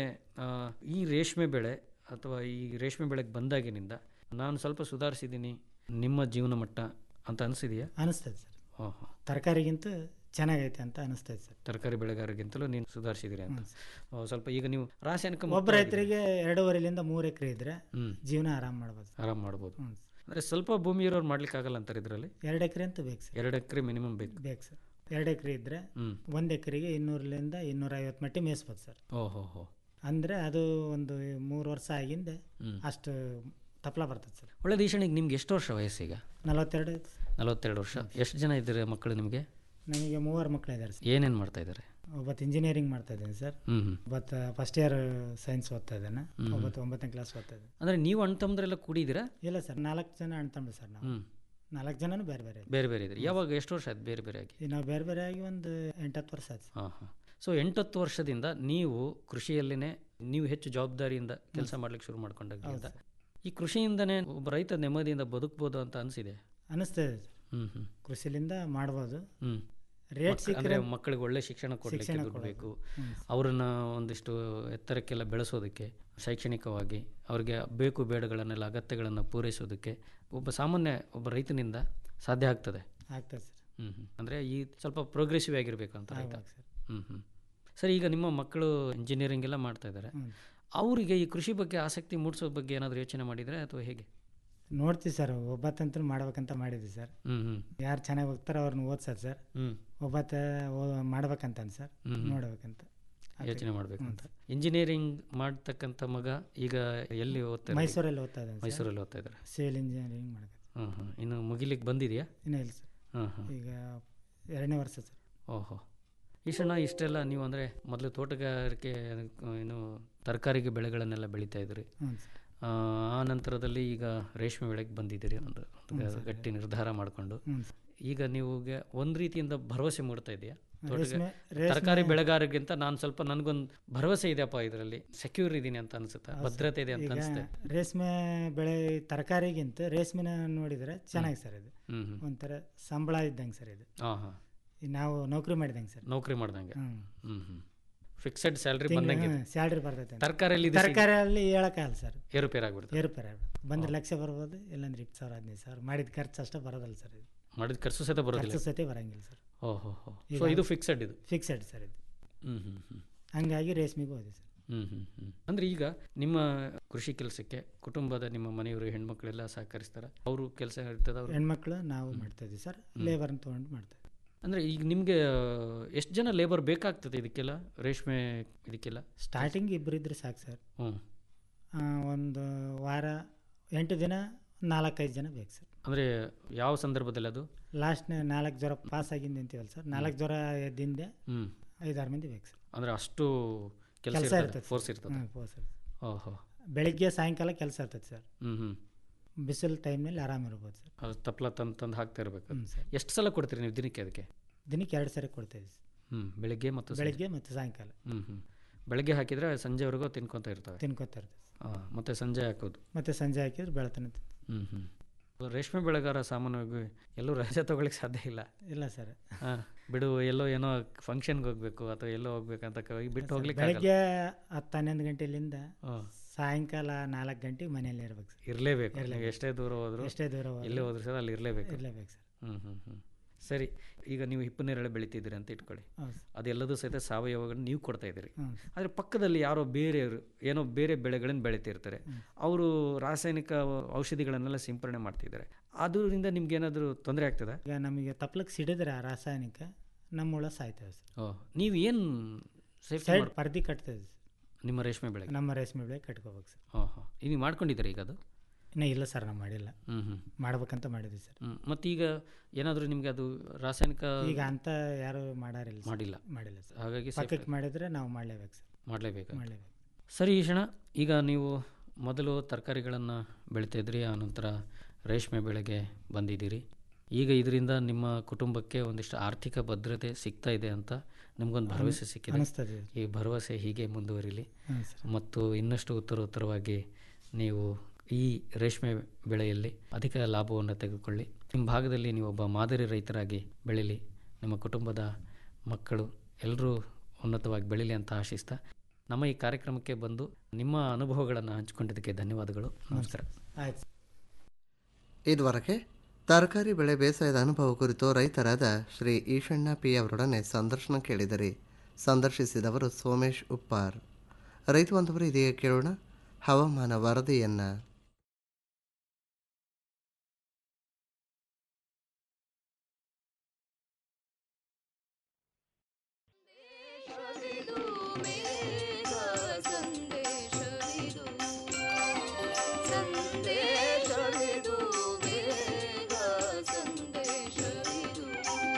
ಈ ರೇಷ್ಮೆ ಬೆಳೆ ಅಥವಾ ಈ ರೇಷ್ಮೆ ಬೆಳೆಗೆ ಬಂದಾಗಿನಿಂದ ನಾನು ಸ್ವಲ್ಪ ಸುಧಾರಿಸಿದ್ದೀನಿ ನಿಮ್ಮ ಜೀವನ ಮಟ್ಟ ಅಂತ ಅನಿಸಿದೆಯಾ ಅನಿಸ್ತದೆ ಸರ್ ಹಾಂ ಹಾಂ ತರಕಾರಿಗಿಂತ ಚೆನ್ನಾಗೈತೆ ಅಂತ ಅನಿಸ್ತದೆ ಸರ್ ತರಕಾರಿ ಬೆಳೆಗಾರರಿಗಿಂತಲೂ ನೀನು ಸುಧಾರಿಸಿದಿರಿ ಅಂತ ಓ, ಸ್ವಲ್ಪ ಈಗ ನೀವು ರಾಸಾಯನಿಕ ಒಬ್ಬ ರೈತರಿಗೆ ಎರಡೂವರೆಲಿಂದ ಮೂರು ಎಕರೆ ಇದ್ರೆ ಹ್ಞೂ ಜೀವನ ಆರಾಮ್ ಮಾಡ್ಬೋದು ಸರ್ ಆರಾಮ್ ಮಾಡ್ಬೋದು ಹ್ಞೂ ಅಂದರೆ ಸ್ವಲ್ಪ ಭೂಮಿ ಇರೋರು ಮಾಡ್ಲಿಕ್ಕೆ ಆಗಲ್ಲ ಅಂತಾರೆ ಇದರಲ್ಲಿ ಎರಡು ಎಕರೆ ಅಂತೂ ಬೇಕು ಸರ್ ಎರಡು ಎಕರೆ ಮಿನಿಮಮ್ ಬೇಕು ಬೇಕು ಸರ್ ಎರಡು ಎಕರೆ ಇದ್ದರೆ ಹ್ಞೂ ಒಂದು ಎಕರೆಗೆ ಇನ್ನೂರಲಿಂದ ಇನ್ನೂರ ಐವತ್ತು ಮಟ್ಟಿ ಮೇಯಿಸ್ಬೋದು ಸರ್ ಓಹೋ ಹೋ ಅಂದರೆ ಅದು ಒಂದು ಮೂರು ವರ್ಷ ಆಗಿಂದ ಹ್ಮ್. ಅಷ್ಟು ತಪ್ಪಲ ಬರ್ತದೆ ಸರ್ ಒಳ್ಳೆದು ಈಶಣ್ಣಿಗೆ ನಿಮ್ಗೆ ಎಷ್ಟು ವರ್ಷ ವಯಸ್ಸೀಗ ನಲವತ್ತೆರಡು ನಲವತ್ತೆರಡು ವರ್ಷ ಎಷ್ಟು ಜನ ಇದ್ದೀರಿ ಮಕ್ಕಳು ನಿಮಗೆ ನಮಗೆ ಮೂವರು ಮಕ್ಕಳು ಇದ್ದಾರೆ ಸರ್ ಏನೇನು ಮಾಡ್ತಾ ಇದ್ದಾರೆ ಒಬ್ಬತ್ತು ಇಂಜಿನಿಯರಿಂಗ್ ಮಾಡ್ತಾ ಇದ್ದೀನಿ ಸರ್ ಹ್ಞೂ ಹ್ಞೂ ಒಬ್ಬತ್ತು ಫಸ್ಟ್ ಇಯರ್ ಸೈನ್ಸ್ ಓದ್ತಾ ಇದ್ದಾನೆ ಒಬ್ಬತ್ತು ಒಂಬತ್ತನೇ ಕ್ಲಾಸ್ ಓದ್ತಾ ಇದ್ದಾನೆ ಅಂದರೆ ನೀವು ಅಣ್ಣ ತಮ್ಮದ್ರೆಲ್ಲ ಕೂಡಿದ್ದೀರಾ ಇಲ್ಲ ಸರ್ ನಾಲ್ಕು ಜನ ಅಣ್ಣ ತಮ್ಮ ಸರ್ ನಾವು ಹ್ಞೂ ನಾಲ್ಕು ಜನನೂ ಬೇರೆ ಬೇರೆ ಇದ್ದೀವಿ. ಬೇರೆ ಬೇರೆ ಇದ್ರಿ ಯಾವಾಗ ಎಷ್ಟು ವರ್ಷ ಆಯ್ತು ಬೇರೆ ಬೇರೆ ಆಗಿ ಈಗ ನಾವು ಬೇರೆ ಬೇರೆ ಆಗಿ ಒಂದು ಎಂಟತ್ತು ವರ್ಷ ಆಯ್ತು ಸರ್ ಹಾಂ ಹಾಂ ಸೊ ಎಂಟತ್ತು ವರ್ಷದಿಂದ ನೀವು ಕೃಷಿಯಲ್ಲಿನೇ ನೀವು ಹೆಚ್ಚು ಜವಾಬ್ದಾರಿಯಿಂದ ಕೆಲಸ ಮಾಡ್ಲಿಕ್ಕೆ ಶುರು ಮಾಡ್ಕೊಂಡಾಗಿಂದ ಈ ಕೃಷಿಯಿಂದನೇ ಒಬ್ಬ ರೈತ ನೆಮ್ಮದಿಯಿಂದ ಬದುಕ್ಬೋದು ಅಂತ ಅನಿಸಿದೆ ಅನಿಸ್ತದೆ ಸರ್ ಹ್ಞೂ ಹ್ಞೂ ಕೃಷಿಲಿಂದ ಮಾಡ್ಬೋದು ಹ್ಞೂ ರೇಟ್ ಅಂದರೆ ಮಕ್ಕಳಿಗೆ ಒಳ್ಳೆ ಶಿಕ್ಷಣ ಕೊಡಲಿಕ್ಕೆ ದುಡ್ಡು ಬೇಕು ಅವರನ್ನು ಒಂದಿಷ್ಟು ಎತ್ತರಕ್ಕೆಲ್ಲ ಬೆಳೆಸೋದಕ್ಕೆ ಶೈಕ್ಷಣಿಕವಾಗಿ ಅವ್ರಿಗೆ ಬೇಕು ಬೇಡಗಳನ್ನೆಲ್ಲ ಅಗತ್ಯಗಳನ್ನು ಪೂರೈಸೋದಕ್ಕೆ ಒಬ್ಬ ಸಾಮಾನ್ಯ ಒಬ್ಬ ರೈತನಿಂದ ಸಾಧ್ಯ ಆಗ್ತದೆ ಆಗ್ತದೆ ಸರ್ ಹ್ಞೂ ಹ್ಞೂ ಅಂದರೆ ಈ ಸ್ವಲ್ಪ ಪ್ರೋಗ್ರೆಸಿವ್ ಆಗಿರಬೇಕು ಅಂತ ರೈತ ಆಗ್ಬೇಕು ಸರ್ ಹ್ಞೂ ಹ್ಞೂ ಸರಿ ಈಗ ನಿಮ್ಮ ಮಕ್ಕಳು ಇಂಜಿನಿಯರಿಂಗ್ ಎಲ್ಲ ಮಾಡ್ತಾ ಇದ್ದಾರೆ ಹ್ಞೂ ಅವರಿಗೆ ಈ ಕೃಷಿ ಬಗ್ಗೆ ಆಸಕ್ತಿ ಮೂಡಿಸೋ ಬಗ್ಗೆ ಏನಾದರೂ ಯೋಚನೆ ಮಾಡಿದರೆ ಅಥವಾ ಹೇಗೆ ನೋಡ್ತೀವಿ ಸರ್ ಒಬ್ಬತ್ತಂತೂ ಮಾಡ್ಬೇಕಂತ ಮಾಡಿದ್ವಿ ಸರ್ ಹ್ಞೂ ಹ್ಞೂ ಯಾರು ಚೆನ್ನಾಗಿ ಹೋಗ್ತಾರೋ ಅವ್ರನ್ನ ಓದ್ಸೋದು ಸರ್ ಹ್ಞೂ ಒಬ್ಬತ್ತ ಓ- ಮಾಡ್ಬೇಕಂತ ಸರ್ ಹ್ಮ್. ನೋಡ್ಬೇಕಂತ ಯೋಚನೆ ಮಾಡಬೇಕು ಅಂತ ಇಂಜಿನಿಯರಿಂಗ್ ಮಾಡ್ತಕ್ಕಂಥ ಮಗ ಈಗ ಎಲ್ಲಿ ಓದ್ತಾ ಇದ್ದಾರೆ? ಮೈಸೂರಲ್ಲಿ ಓದ್ತಾ ಇದ್ದಾನೆ ಸರ್ ಮೈಸೂರಲ್ಲಿ ಓದ್ತಾ ಇದ್ದಾರೆ ಸಿವಿಲ್ ಇಂಜಿನಿಯರಿಂಗ್ ಮಾಡಕ್ಕೆ ಹ್ಞೂ ಹ್ಞೂ ಇನ್ನು ಮುಗಿಲಿಕ್ಕೆ ಬಂದಿದೆಯಾ ಇನ್ನೂ ಇಲ್ಲ ಸರ್ ಹಾಂ ಹಾಂ ಈಗ ಎರಡನೇ ವರ್ಷ ಸರ್ ಓಹೋ ಈಶಣ್ಣ ಇಷ್ಟೆಲ್ಲ ನೀವು ಅಂದರೆ ಮೊದಲು ತೋಟಗಾರಿಕೆ ಆ, ಏನು ತರಕಾರಿಗೆ ಬೆಳೆಗಳನ್ನೆಲ್ಲ ಬೆಳೀತಾ ಇದ್ರಿ ಹ್ಞೂ ಸರ್ ಆ ಆ ನಂತರದಲ್ಲಿ ಈಗ ರೇಷ್ಮೆ ಬೆಳೆಗೆ ಬಂದಿದ್ದೀರಿ ಒಂದು ಒಂದು ಗಟ್ಟಿ ನಿರ್ಧಾರ ಮಾಡಿಕೊಂಡು ಹ್ಞೂ ಸರ್ ಈಗ ನೀವು ಒಂದು ರೀತಿಯಿಂದ ಭರವಸೆ ಮೂಡ್ತಾ ಇದೆಯಾ ರೇಷ್ಮೆ ತರಕಾರಿ ಬೆಳೆಗಾರರಿಗಿಂತ ನಾನು ಸ್ವಲ್ಪ ನನಗೊಂದು ಭರವಸೆ ಇದೆಯಪ್ಪ ಇದರಲ್ಲಿ ಸೆಕ್ಯೂರ್ ಇದ್ದೀನಿ ಅಂತ ಅನ್ಸುತ್ತಾ ಭದ್ರತೆ ಇದೆ ಅಂತ ಈಗ ಅನಿಸುತ್ತೆ ರೇಷ್ಮೆ ಬೆಳೆ ತರಕಾರಿಗಿಂತ ರೇಷ್ಮೆನ ನೋಡಿದರೆ ಚೆನ್ನಾಗಿ ಸರ್ ಇದು ಹ್ಞೂ ಹ್ಞೂ ಒಂಥರ ಸಂಬಳ ಇದ್ದಂಗೆ ಸರ್ ಇದು ಹಾಂ ಹಾಂ ಈಗ ನಾವು ನೌಕರಿ ಮಾಡಿದಂಗೆ ಸರ್ ನೌಕರಿ ಮಾಡ್ದಂಗೆ ಹ್ಞೂ ಹ್ಞೂ ಹ್ಞೂ ಫಿಕ್ಸೆಡ್ ಸ್ಯಾಲ್ರಿ ಬಂದಂಗೆ ಇದೆ. ಸ್ಯಾಲ್ರಿ ಬರ್ತೈತೆ ಅಂತ. ತರಕಾರಿಯಲ್ಲಿ ಇದು ತರಕಾರಿಯಲ್ಲಿ ಹೇಳಕ್ಕಾಗಲ್ಲ ಸರ್ ಏರುಪೇರು ಆಗ್ಬಿಡ್ತದೆ ಏರುಪೇರು ಆಗ್ಬಿಡುತ್ತೆ ಬಂದ್ರೆ ಲಕ್ಷ ಬರ್ಬೋದು ಇಲ್ಲಾಂದ್ರೆ ಇಪ್ಪತ್ತು ಸಾವಿರ ಹದಿನೈದು ಸಾವಿರ ಮಾಡಿದ ಖರ್ಚು ಅಷ್ಟೇ ಬರೋದಲ್ಲ ಸರ್ ಇದು ಮಾಡಿದ ಖರ್ಚು ಸಹಿತ ಬರೋದಿಲ್ಲ ಖರ್ಚು ಸತಿ ಬರಂಗಿಲ್ಲ ಸರ್ ಓಹೋ ಹೋ ಸೊ ಇದು ಫಿಕ್ಸೆಡ್ ಇದು ಫಿಕ್ಸೆಡ್ ಸರ್ ಇದು ಹ್ಞೂ ಹ್ಞೂ ಹ್ಞೂ ಹಂಗಾಗಿ ರೇಷ್ಮೆಗೆ ಹೋದೆ ಸರ್ ಹ್ಞೂ ಹ್ಞೂ ಹ್ಞೂ ಅಂದರೆ ಈಗ ನಿಮ್ಮ ಕೃಷಿ ಕೆಲಸಕ್ಕೆ ಕುಟುಂಬದ ನಿಮ್ಮ ಮನೆಯವರು ಹೆಣ್ಮಕ್ಳೆಲ್ಲ ಸಹಕರಿಸ್ತಾರೆ ಅವರು ಕೆಲಸ ಇರ್ತದೆ ಅವರು ಹೆಣ್ಮಕ್ಳು ನಾವು ಮಾಡ್ತಾ ಇದ್ದೀವಿ ಸರ್ ಲೇಬರ್ನ ತೊಗೊಂಡು ಮಾಡ್ತಾ ಇದ್ದೀವಿ ಅಂದರೆ ಈಗ ನಿಮಗೆ ಎಷ್ಟು ಜನ ಲೇಬರ್ ಬೇಕಾಗ್ತದೆ ಇದಕ್ಕೆಲ್ಲ ರೇಷ್ಮೆ ಇದಕ್ಕೆಲ್ಲ ಸ್ಟಾರ್ಟಿಂಗ್ ಇಬ್ಬರು ಇದ್ರೆ ಸಾಕು ಸರ್ ಹ್ಞೂ ಆ, ಒಂದು ವಾರ ಎಂಟು ದಿನ ನಾಲ್ಕೈದು ಜನ ಬೇಕು ಸರ್ ಅಂದರೆ ಯಾವ ಸಂದರ್ಭದಲ್ಲಿ ಅದು ಲಾಸ್ಟ್ನೇ ನಾಲ್ಕು ಜ್ವರ ಪಾಸ್ ಆಗಿಂದ ಅಂತೀವಲ್ಲ ಸರ್ ನಾಲ್ಕು ಜ್ವರ ಎದ್ದಿಂದೆ ಹ್ಞೂ ಐದಾರು ಮಂದಿ ಬೇಕು ಸರ್ ಅಂದರೆ ಅಷ್ಟು ಕೆಲಸ ಕೆಲಸ ಇರ್ತದೆ ಇರ್ತದೆ ಫೋರ್ಸ್ ಇರ್ತದೆ ಹಾಂ ಪೋ ಸರ್ ಓಹೋ ಬೆಳಿಗ್ಗೆ ಸಾಯಂಕಾಲ ಕೆಲಸ ಇರ್ತದೆ ಸರ್ ಹ್ಞೂ ಹ್ಞೂ ಬಿಸಿಲು ಟೈಮ್ನಲ್ಲಿ ಆರಾಮ ಇರ್ಬೋದು ಸರ್ ಅದು ತಪ್ಪಲ ತಂದು ತಂದು ಹಾಕ್ತಾ ಇರಬೇಕು ಹ್ಞೂ ಸರ್ ಎಷ್ಟು ಸಲ ಕೊಡ್ತೀರಿ ನೀವು ದಿನಕ್ಕೆ ಅದಕ್ಕೆ ದಿನಕ್ಕೆ ಎರಡು ಸರಿ ಕೊಡ್ತೇವೆ ಸರ್ ಹ್ಞೂ ಬೆಳಿಗ್ಗೆ ಮತ್ತು ಸಂಜೆ? ಬೆಳಿಗ್ಗೆ ಮತ್ತು ಸಾಯಂಕಾಲ ಹ್ಞೂ ಹ್ಞೂ ಬೆಳಗ್ಗೆ ಹಾಕಿದರೆ ಸಂಜೆವರೆಗೂ ತಿನ್ಕೊತ ಇರ್ತವೆ ತಿನ್ಕೋತಾ ಇರ್ತದೆ ಹಾಂ ಮತ್ತು ಸಂಜೆ ಹಾಕೋದು ಮತ್ತು ಸಂಜೆ ಹಾಕಿದ್ರೆ ಬೆಳತನ ಹ್ಞೂ ಹ್ಞೂ ರೇಷ್ಮೆ ಬೆಳೆಗಾರ ಸಾಮಾನ್ಯವಾಗಿ ಎಲ್ಲೂ ರಜೆ ತೊಗೊಳಿಕ್ಕೆ ಸಾಧ್ಯ ಇಲ್ಲ ಇಲ್ಲ ಸರ್ ಹಾಂ ಬಿಡು ಎಲ್ಲೋ ಏನೋ ಫಂಕ್ಷನ್ಗೆ ಹೋಗ್ಬೇಕು ಅಥವಾ ಎಲ್ಲೋ ಹೋಗ್ಬೇಕಂತ ಕ- ಬಿಟ್ಟು ಹೋಗ್ಲಿಕ್ಕೆ ಬೆಳಗ್ಗೆ ಹತ್ತು ಹನ್ನೊಂದು ಗಂಟೆಲಿಂದ ಹಾಂ ಸಾಯಂಕಾಲ ನಾಲ್ಕು ಗಂಟೆಗೆ ಮನೆಯಲ್ಲಿ ಇರ್ಬೇಕು ಸರ್ ಇರಲೇಬೇಕು ನೀವು ಎಷ್ಟೇ ದೂರ ಹೋದ್ರು ಎಷ್ಟೇ ದೂರ ಹೋದ್ರು ಎಲ್ಲೇ ಹೋದ್ರು ಸರ್ ಅಲ್ಲಿ ಇರಲೇಬೇಕು ಇರಲೇಬೇಕು ಸರ್ ಹ್ಞೂ ಹ್ಞೂ ಹ್ಞೂ ಸರಿ ಈಗ ನೀವು ಹಿಪ್ಪು ನೇರಳೆ ಬೆಳಿತಿದ್ದೀರಿ ಅಂತ ಇಟ್ಕೊಳ್ಳಿ ಹೌದು ಸರ್ ಅದೆಲ್ಲದೂ ಸಹಿತ ಸಾವಯವಗಳನ್ನು ನೀವು ಕೊಡ್ತಾ ಇದ್ದೀರಿ ಹ್ಞೂ ಆದರೆ ಪಕ್ಕದಲ್ಲಿ ಯಾರೋ ಬೇರೆಯವರು ಏನೋ ಬೇರೆ ಬೆಳೆಗಳನ್ನು ಬೆಳಿತಿರ್ತಾರೆ ಅವರು ರಾಸಾಯನಿಕ ಔಷಧಿಗಳನ್ನೆಲ್ಲ ಸಿಂಪರಣೆ ಮಾಡ್ತಿದ್ದಾರೆ ಅದರಿಂದ ನಿಮ್ಗೆ ಏನಾದರೂ ತೊಂದರೆ ಆಗ್ತದ ಈಗ ನಮಗೆ ತಪ್ಲಕ್ಕೆ ಸಿಡಿದ್ರೆ ಆ ರಾಸಾಯನಿಕ ನಮ್ಮ ಹುಳ ಸಾಯ್ತೇವೆ ಸರ್ ಓ ನೀವು ಏನು ಸೇಫ್ಟಿ ಸೈಡ್ ಪರ್ದಿ ಕಟ್ತೇವೆ ಸರ್ ನಿಮ್ಮ ರೇಷ್ಮೆ ಬೆಳೆಗೆ ನಮ್ಮ ರೇಷ್ಮೆ ಬೆಳೆ ಕಟ್ಕೋಬೇಕು ಸರ್ ಹಾಂ ಹಾಂ ಈಗ ನೀವು ಮಾಡ್ಕೊಂಡಿದ್ದೀರಾ ಈಗ ಅದು ಇನ್ನೂ ಇಲ್ಲ ಸರ್ ನಾವು ಮಾಡಿಲ್ಲ ಹ್ಞೂ ಹ್ಞೂ ಮಾಡ್ಬೇಕಂತ ಮಾಡಿದ್ವಿ ಸರ್ ಹ್ಞೂ ಮತ್ತು ಈಗ ಏನಾದರೂ ನಿಮಗೆ ಅದು ರಾಸಾಯನಿಕ ಈಗ ಅಂತ ಯಾರು ಮಾಡಾರಿಲ್ಲ ಸರ್. ಮಾಡಿಲ್ಲ ಮಾಡಿಲ್ಲ ಸರ್ ಹಾಗಾಗಿ ಪಕ್ಕಕ್ಕೆ ಮಾಡಿದರೆ ನಾವು ಮಾಡಲೇಬೇಕು ಸರ್ ಮಾಡಲೇಬೇಕು ಮಾಡಲೇಬೇಕು ಸರಿ ಈಶಣ ಈಗ ನೀವು ಮೊದಲು ತರಕಾರಿಗಳನ್ನು ಬೆಳಿತಿದ್ರಿ ಆನಂತರ ರೇಷ್ಮೆ ಬೆಳೆಗೆ ಬಂದಿದ್ದೀರಿ ಈಗ ಇದರಿಂದ ನಿಮ್ಮ ಕುಟುಂಬಕ್ಕೆ ಒಂದಿಷ್ಟು ಆರ್ಥಿಕ ಭದ್ರತೆ ಸಿಗ್ತಾ ಇದೆ ಅಂತ ನಿಮ್ಗೊಂದು ಭರವಸೆ ಸಿಕ್ಕಿದೆ ಅನಿಸ್ತದೆ ಈ ಭರವಸೆ ಹೀಗೆ ಮುಂದುವರಿಲಿ ಹಾಂ ಸರ್ ಮತ್ತು ಇನ್ನಷ್ಟು ಉತ್ತರೋತ್ತರವಾಗಿ ನೀವು ಈ ರೇಷ್ಮೆ ಬೆಳೆಯಲ್ಲಿ ಅಧಿಕ ಲಾಭವನ್ನು ತೆಗೆದುಕೊಳ್ಳಿ ನಿಮ್ಮ ಭಾಗದಲ್ಲಿ ನೀವು ಒಬ್ಬ ಮಾದರಿ ರೈತರಾಗಿ ಬೆಳೀಲಿ ನಿಮ್ಮ ಕುಟುಂಬದ ಮಕ್ಕಳು ಎಲ್ಲರೂ ಉನ್ನತವಾಗಿ ಬೆಳೀಲಿ ಅಂತ ಆಶಿಸ್ತಾ ನಮ್ಮ ಈ ಕಾರ್ಯಕ್ರಮಕ್ಕೆ ಬಂದು ನಿಮ್ಮ ಅನುಭವಗಳನ್ನು ಹಂಚಿಕೊಂಡಿದ್ದಕ್ಕೆ ಧನ್ಯವಾದಗಳು ನಮಸ್ಕಾರ ಆಯ್ತು ಇದುವರೆಗೆ ತರಕಾರಿ ಬೆಳೆ ಬೇಸಾಯದ ಅನುಭವ ಕುರಿತು ರೈತರಾದ ಶ್ರೀ ಈಶಣ್ಣ ಪಿ ಅವರೊಡನೆ ಸಂದರ್ಶನ ಕೇಳಿದರೆ ಸಂದರ್ಶಿಸಿದವರು ಸೋಮೇಶ್ ಉಪ್ಪಾರ್ ರೈತ ಬಾಂಧವರು ಇದೀಗ ಕೇಳೋಣ ಹವಾಮಾನ ವರದಿಯನ್ನ ಸಂದೇಶವಿದು ಮೇಘ ಸಂದೇಶವಿದು ಸಂದೇಶವಿದು ಮೇಘ ಸಂದೇಶವಿದು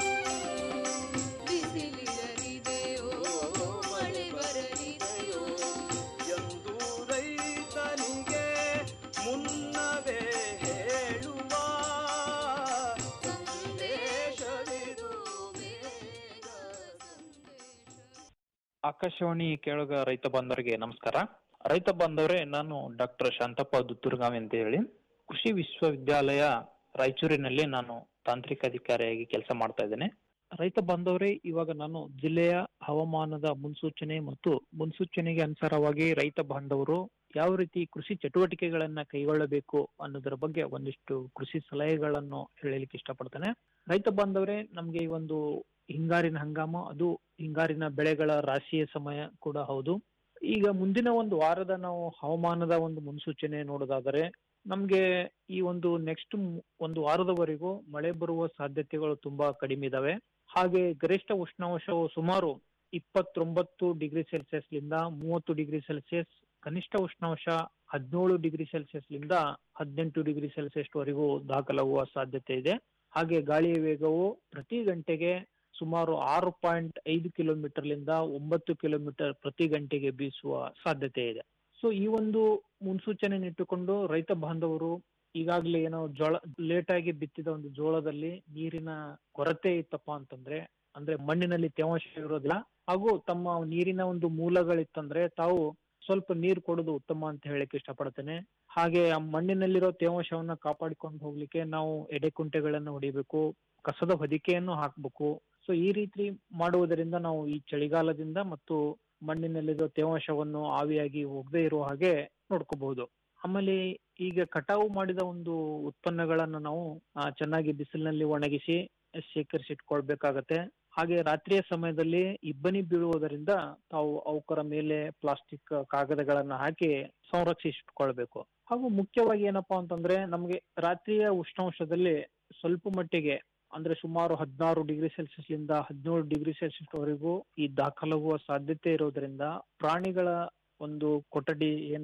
ಬಿಸಿಲಿರಲಿದೆಯೋ ಮಳೆ ಬರಲಿದೆಯೋ ಎಂದು ರೈತನಿಗೆ ಮುನ್ನವೇ ಹೇಳುವ ಸಂದೇಶವಿದು ಮೇಘ ಸಂದೇಶ ಆಕಾಶವಾಣಿ ಕೇಳುಗ ರೈತ ಬಾಂಧವರಿಗೆ ನಮಸ್ಕಾರ ರೈತ ಬಾಂಧವರೇ ನಾನು ಡಾಕ್ಟರ್ ಶಾಂತಪ್ಪ ದುತ್ತೂರ್ಗಾವಿ ಅಂತ ಹೇಳಿ ಕೃಷಿ ವಿಶ್ವವಿದ್ಯಾಲಯ ರಾಯಚೂರಿನಲ್ಲಿ ನಾನು ತಾಂತ್ರಿಕ ಅಧಿಕಾರಿಯಾಗಿ ಕೆಲಸ ಮಾಡ್ತಾ ಇದ್ದೇನೆ ರೈತ ಬಾಂಧವರೇ ಇವಾಗ ನಾನು ಜಿಲ್ಲೆಯ ಹವಾಮಾನದ ಮುನ್ಸೂಚನೆ ಮತ್ತು ಮುನ್ಸೂಚನೆಗೆ ಅನುಸಾರವಾಗಿ ರೈತ ಬಾಂಧವರು ಯಾವ ರೀತಿ ಕೃಷಿ ಚಟುವಟಿಕೆಗಳನ್ನ ಕೈಗೊಳ್ಳಬೇಕು ಅನ್ನೋದರ ಬಗ್ಗೆ ಒಂದಿಷ್ಟು ಕೃಷಿ ಸಲಹೆಗಳನ್ನು ಹೇಳಲಿಕ್ಕೆ ಇಷ್ಟಪಡ್ತೇನೆ ರೈತ ಬಾಂಧವರೇ ನಮ್ಗೆ ಈ ಒಂದು ಹಿಂಗಾರಿನ ಹಂಗಾಮ ಅದು ಹಿಂಗಾರಿನ ಬೆಳೆಗಳ ರಾಶಿಯ ಸಮಯ ಕೂಡ ಹೌದು ಈಗ ಮುಂದಿನ ಒಂದು ವಾರದ ನಾವು ಹವಾಮಾನದ ಒಂದು ಮುನ್ಸೂಚನೆ ನೋಡೋದಾದರೆ ನಮ್ಗೆ ಈ ಒಂದು ನೆಕ್ಸ್ಟ್ ಒಂದು ವಾರದವರೆಗೂ ಮಳೆ ಬರುವ ಸಾಧ್ಯತೆಗಳು ತುಂಬಾ ಕಡಿಮೆ ಇದಾವೆ ಹಾಗೆ ಗರಿಷ್ಠ ಉಷ್ಣಾಂಶವು ಸುಮಾರು ಇಪ್ಪತ್ತೊಂಬತ್ತು ಡಿಗ್ರಿ ಸೆಲ್ಸಿಯಸ್ಲಿಂದ ಮೂವತ್ತು ಡಿಗ್ರಿ ಸೆಲ್ಸಿಯಸ್ ಕನಿಷ್ಠ ಉಷ್ಣಾಂಶ ಹದಿನೇಳು ಡಿಗ್ರಿ ಸೆಲ್ಸಿಯಸ್ಲಿಂದ ಹದಿನೆಂಟು ಡಿಗ್ರಿ ಸೆಲ್ಸಿಯಸ್ ವರೆಗೂ ದಾಖಲಾಗುವ ಸಾಧ್ಯತೆ ಇದೆ ಹಾಗೆ ಗಾಳಿಯ ವೇಗವು ಪ್ರತಿ ಗಂಟೆಗೆ ಸುಮಾರು ಆರು ಪಾಯಿಂಟ್ ಐದು ಕಿಲೋಮೀಟರ್ಲಿಂದ ಒಂಬತ್ತು ಕಿಲೋಮೀಟರ್ ಪ್ರತಿ ಗಂಟೆಗೆ ಬೀಸುವ ಸಾಧ್ಯತೆ ಇದೆ ಸೊ ಈ ಒಂದು ಮುನ್ಸೂಚನೆ ಇಟ್ಟುಕೊಂಡು ರೈತ ಬಾಂಧವರು ಈಗಾಗಲೇ ಏನೋ ಜೋಳ ಲೇಟ್ ಆಗಿ ಬಿತ್ತಿದ ಒಂದು ಜೋಳದಲ್ಲಿ ನೀರಿನ ಕೊರತೆ ಇತ್ತಪ್ಪ ಅಂತಂದ್ರೆ ಅಂದ್ರೆ ಮಣ್ಣಿನಲ್ಲಿ ತೇವಾಂಶ ಇರೋದಿಲ್ಲ ಹಾಗೂ ತಮ್ಮ ನೀರಿನ ಒಂದು ಮೂಲಗಳಿತ್ತಂದ್ರೆ ತಾವು ಸ್ವಲ್ಪ ನೀರು ಕೊಡೋದು ಉತ್ತಮ ಅಂತ ಹೇಳಕ್ ಇಷ್ಟಪಡ್ತೇನೆ ಹಾಗೆ ಆ ಮಣ್ಣಿನಲ್ಲಿರೋ ತೇವಾಂಶವನ್ನ ಕಾಪಾಡಿಕೊಂಡು ಹೋಗ್ಲಿಕ್ಕೆ ನಾವು ಎಡೆಕುಂಟೆಗಳನ್ನು ಹೊಡಿಬೇಕು ಕಸದ ಹೊದಿಕೆಯನ್ನು ಹಾಕ್ಬೇಕು ಸೊ ಈ ರೀತಿ ಮಾಡುವುದರಿಂದ ನಾವು ಈ ಚಳಿಗಾಲದಿಂದ ಮತ್ತು ಮಣ್ಣಿನಲ್ಲಿರೋ ತೇವಾಂಶವನ್ನು ಆವಿಯಾಗಿ ಹೋಗದೆ ಇರುವ ಹಾಗೆ ನೋಡ್ಕೋಬಹುದು ಆಮೇಲೆ ಈಗ ಕಟಾವು ಮಾಡಿದ ಒಂದು ಉತ್ಪನ್ನಗಳನ್ನ ನಾವು ಆ, ಚೆನ್ನಾಗಿ ಬಿಸಿಲಿನಲ್ಲಿ ಒಣಗಿಸಿ ಶೇಖರಿಸಿಟ್ಕೊಳ್ಬೇಕಾಗತ್ತೆ ಹಾಗೆ ರಾತ್ರಿಯ ಸಮಯದಲ್ಲಿ ಇಬ್ಬನಿ ಬೀಳುವುದರಿಂದ ತಾವು ಅವುಕರ ಮೇಲೆ ಪ್ಲಾಸ್ಟಿಕ್ ಕಾಗದಗಳನ್ನ ಹಾಕಿ ಸಂರಕ್ಷಿಸಿಟ್ಕೊಳ್ಬೇಕು ಹಾಗೂ ಮುಖ್ಯವಾಗಿ ಏನಪ್ಪಾ ಅಂತಂದ್ರೆ ನಮಗೆ ರಾತ್ರಿಯ ಉಷ್ಣಾಂಶದಲ್ಲಿ ಸ್ವಲ್ಪ ಮಟ್ಟಿಗೆ ಅಂದ್ರೆ ಸುಮಾರು ಹದಿನಾರು ಡಿಗ್ರಿ ಸೆಲ್ಸಿಯಸ್ ಲಿಂದ ಹದಿನೇಳು ಡಿಗ್ರಿ ಸೆಲ್ಸಿಯಸ್ ವರೆಗೂ ಈ ದಾಖಲಾಗುವ ಸಾಧ್ಯತೆ ಇರೋದ್ರಿಂದ ಪ್ರಾಣಿಗಳ ಒಂದು ಕೊಠಡಿ ಏನು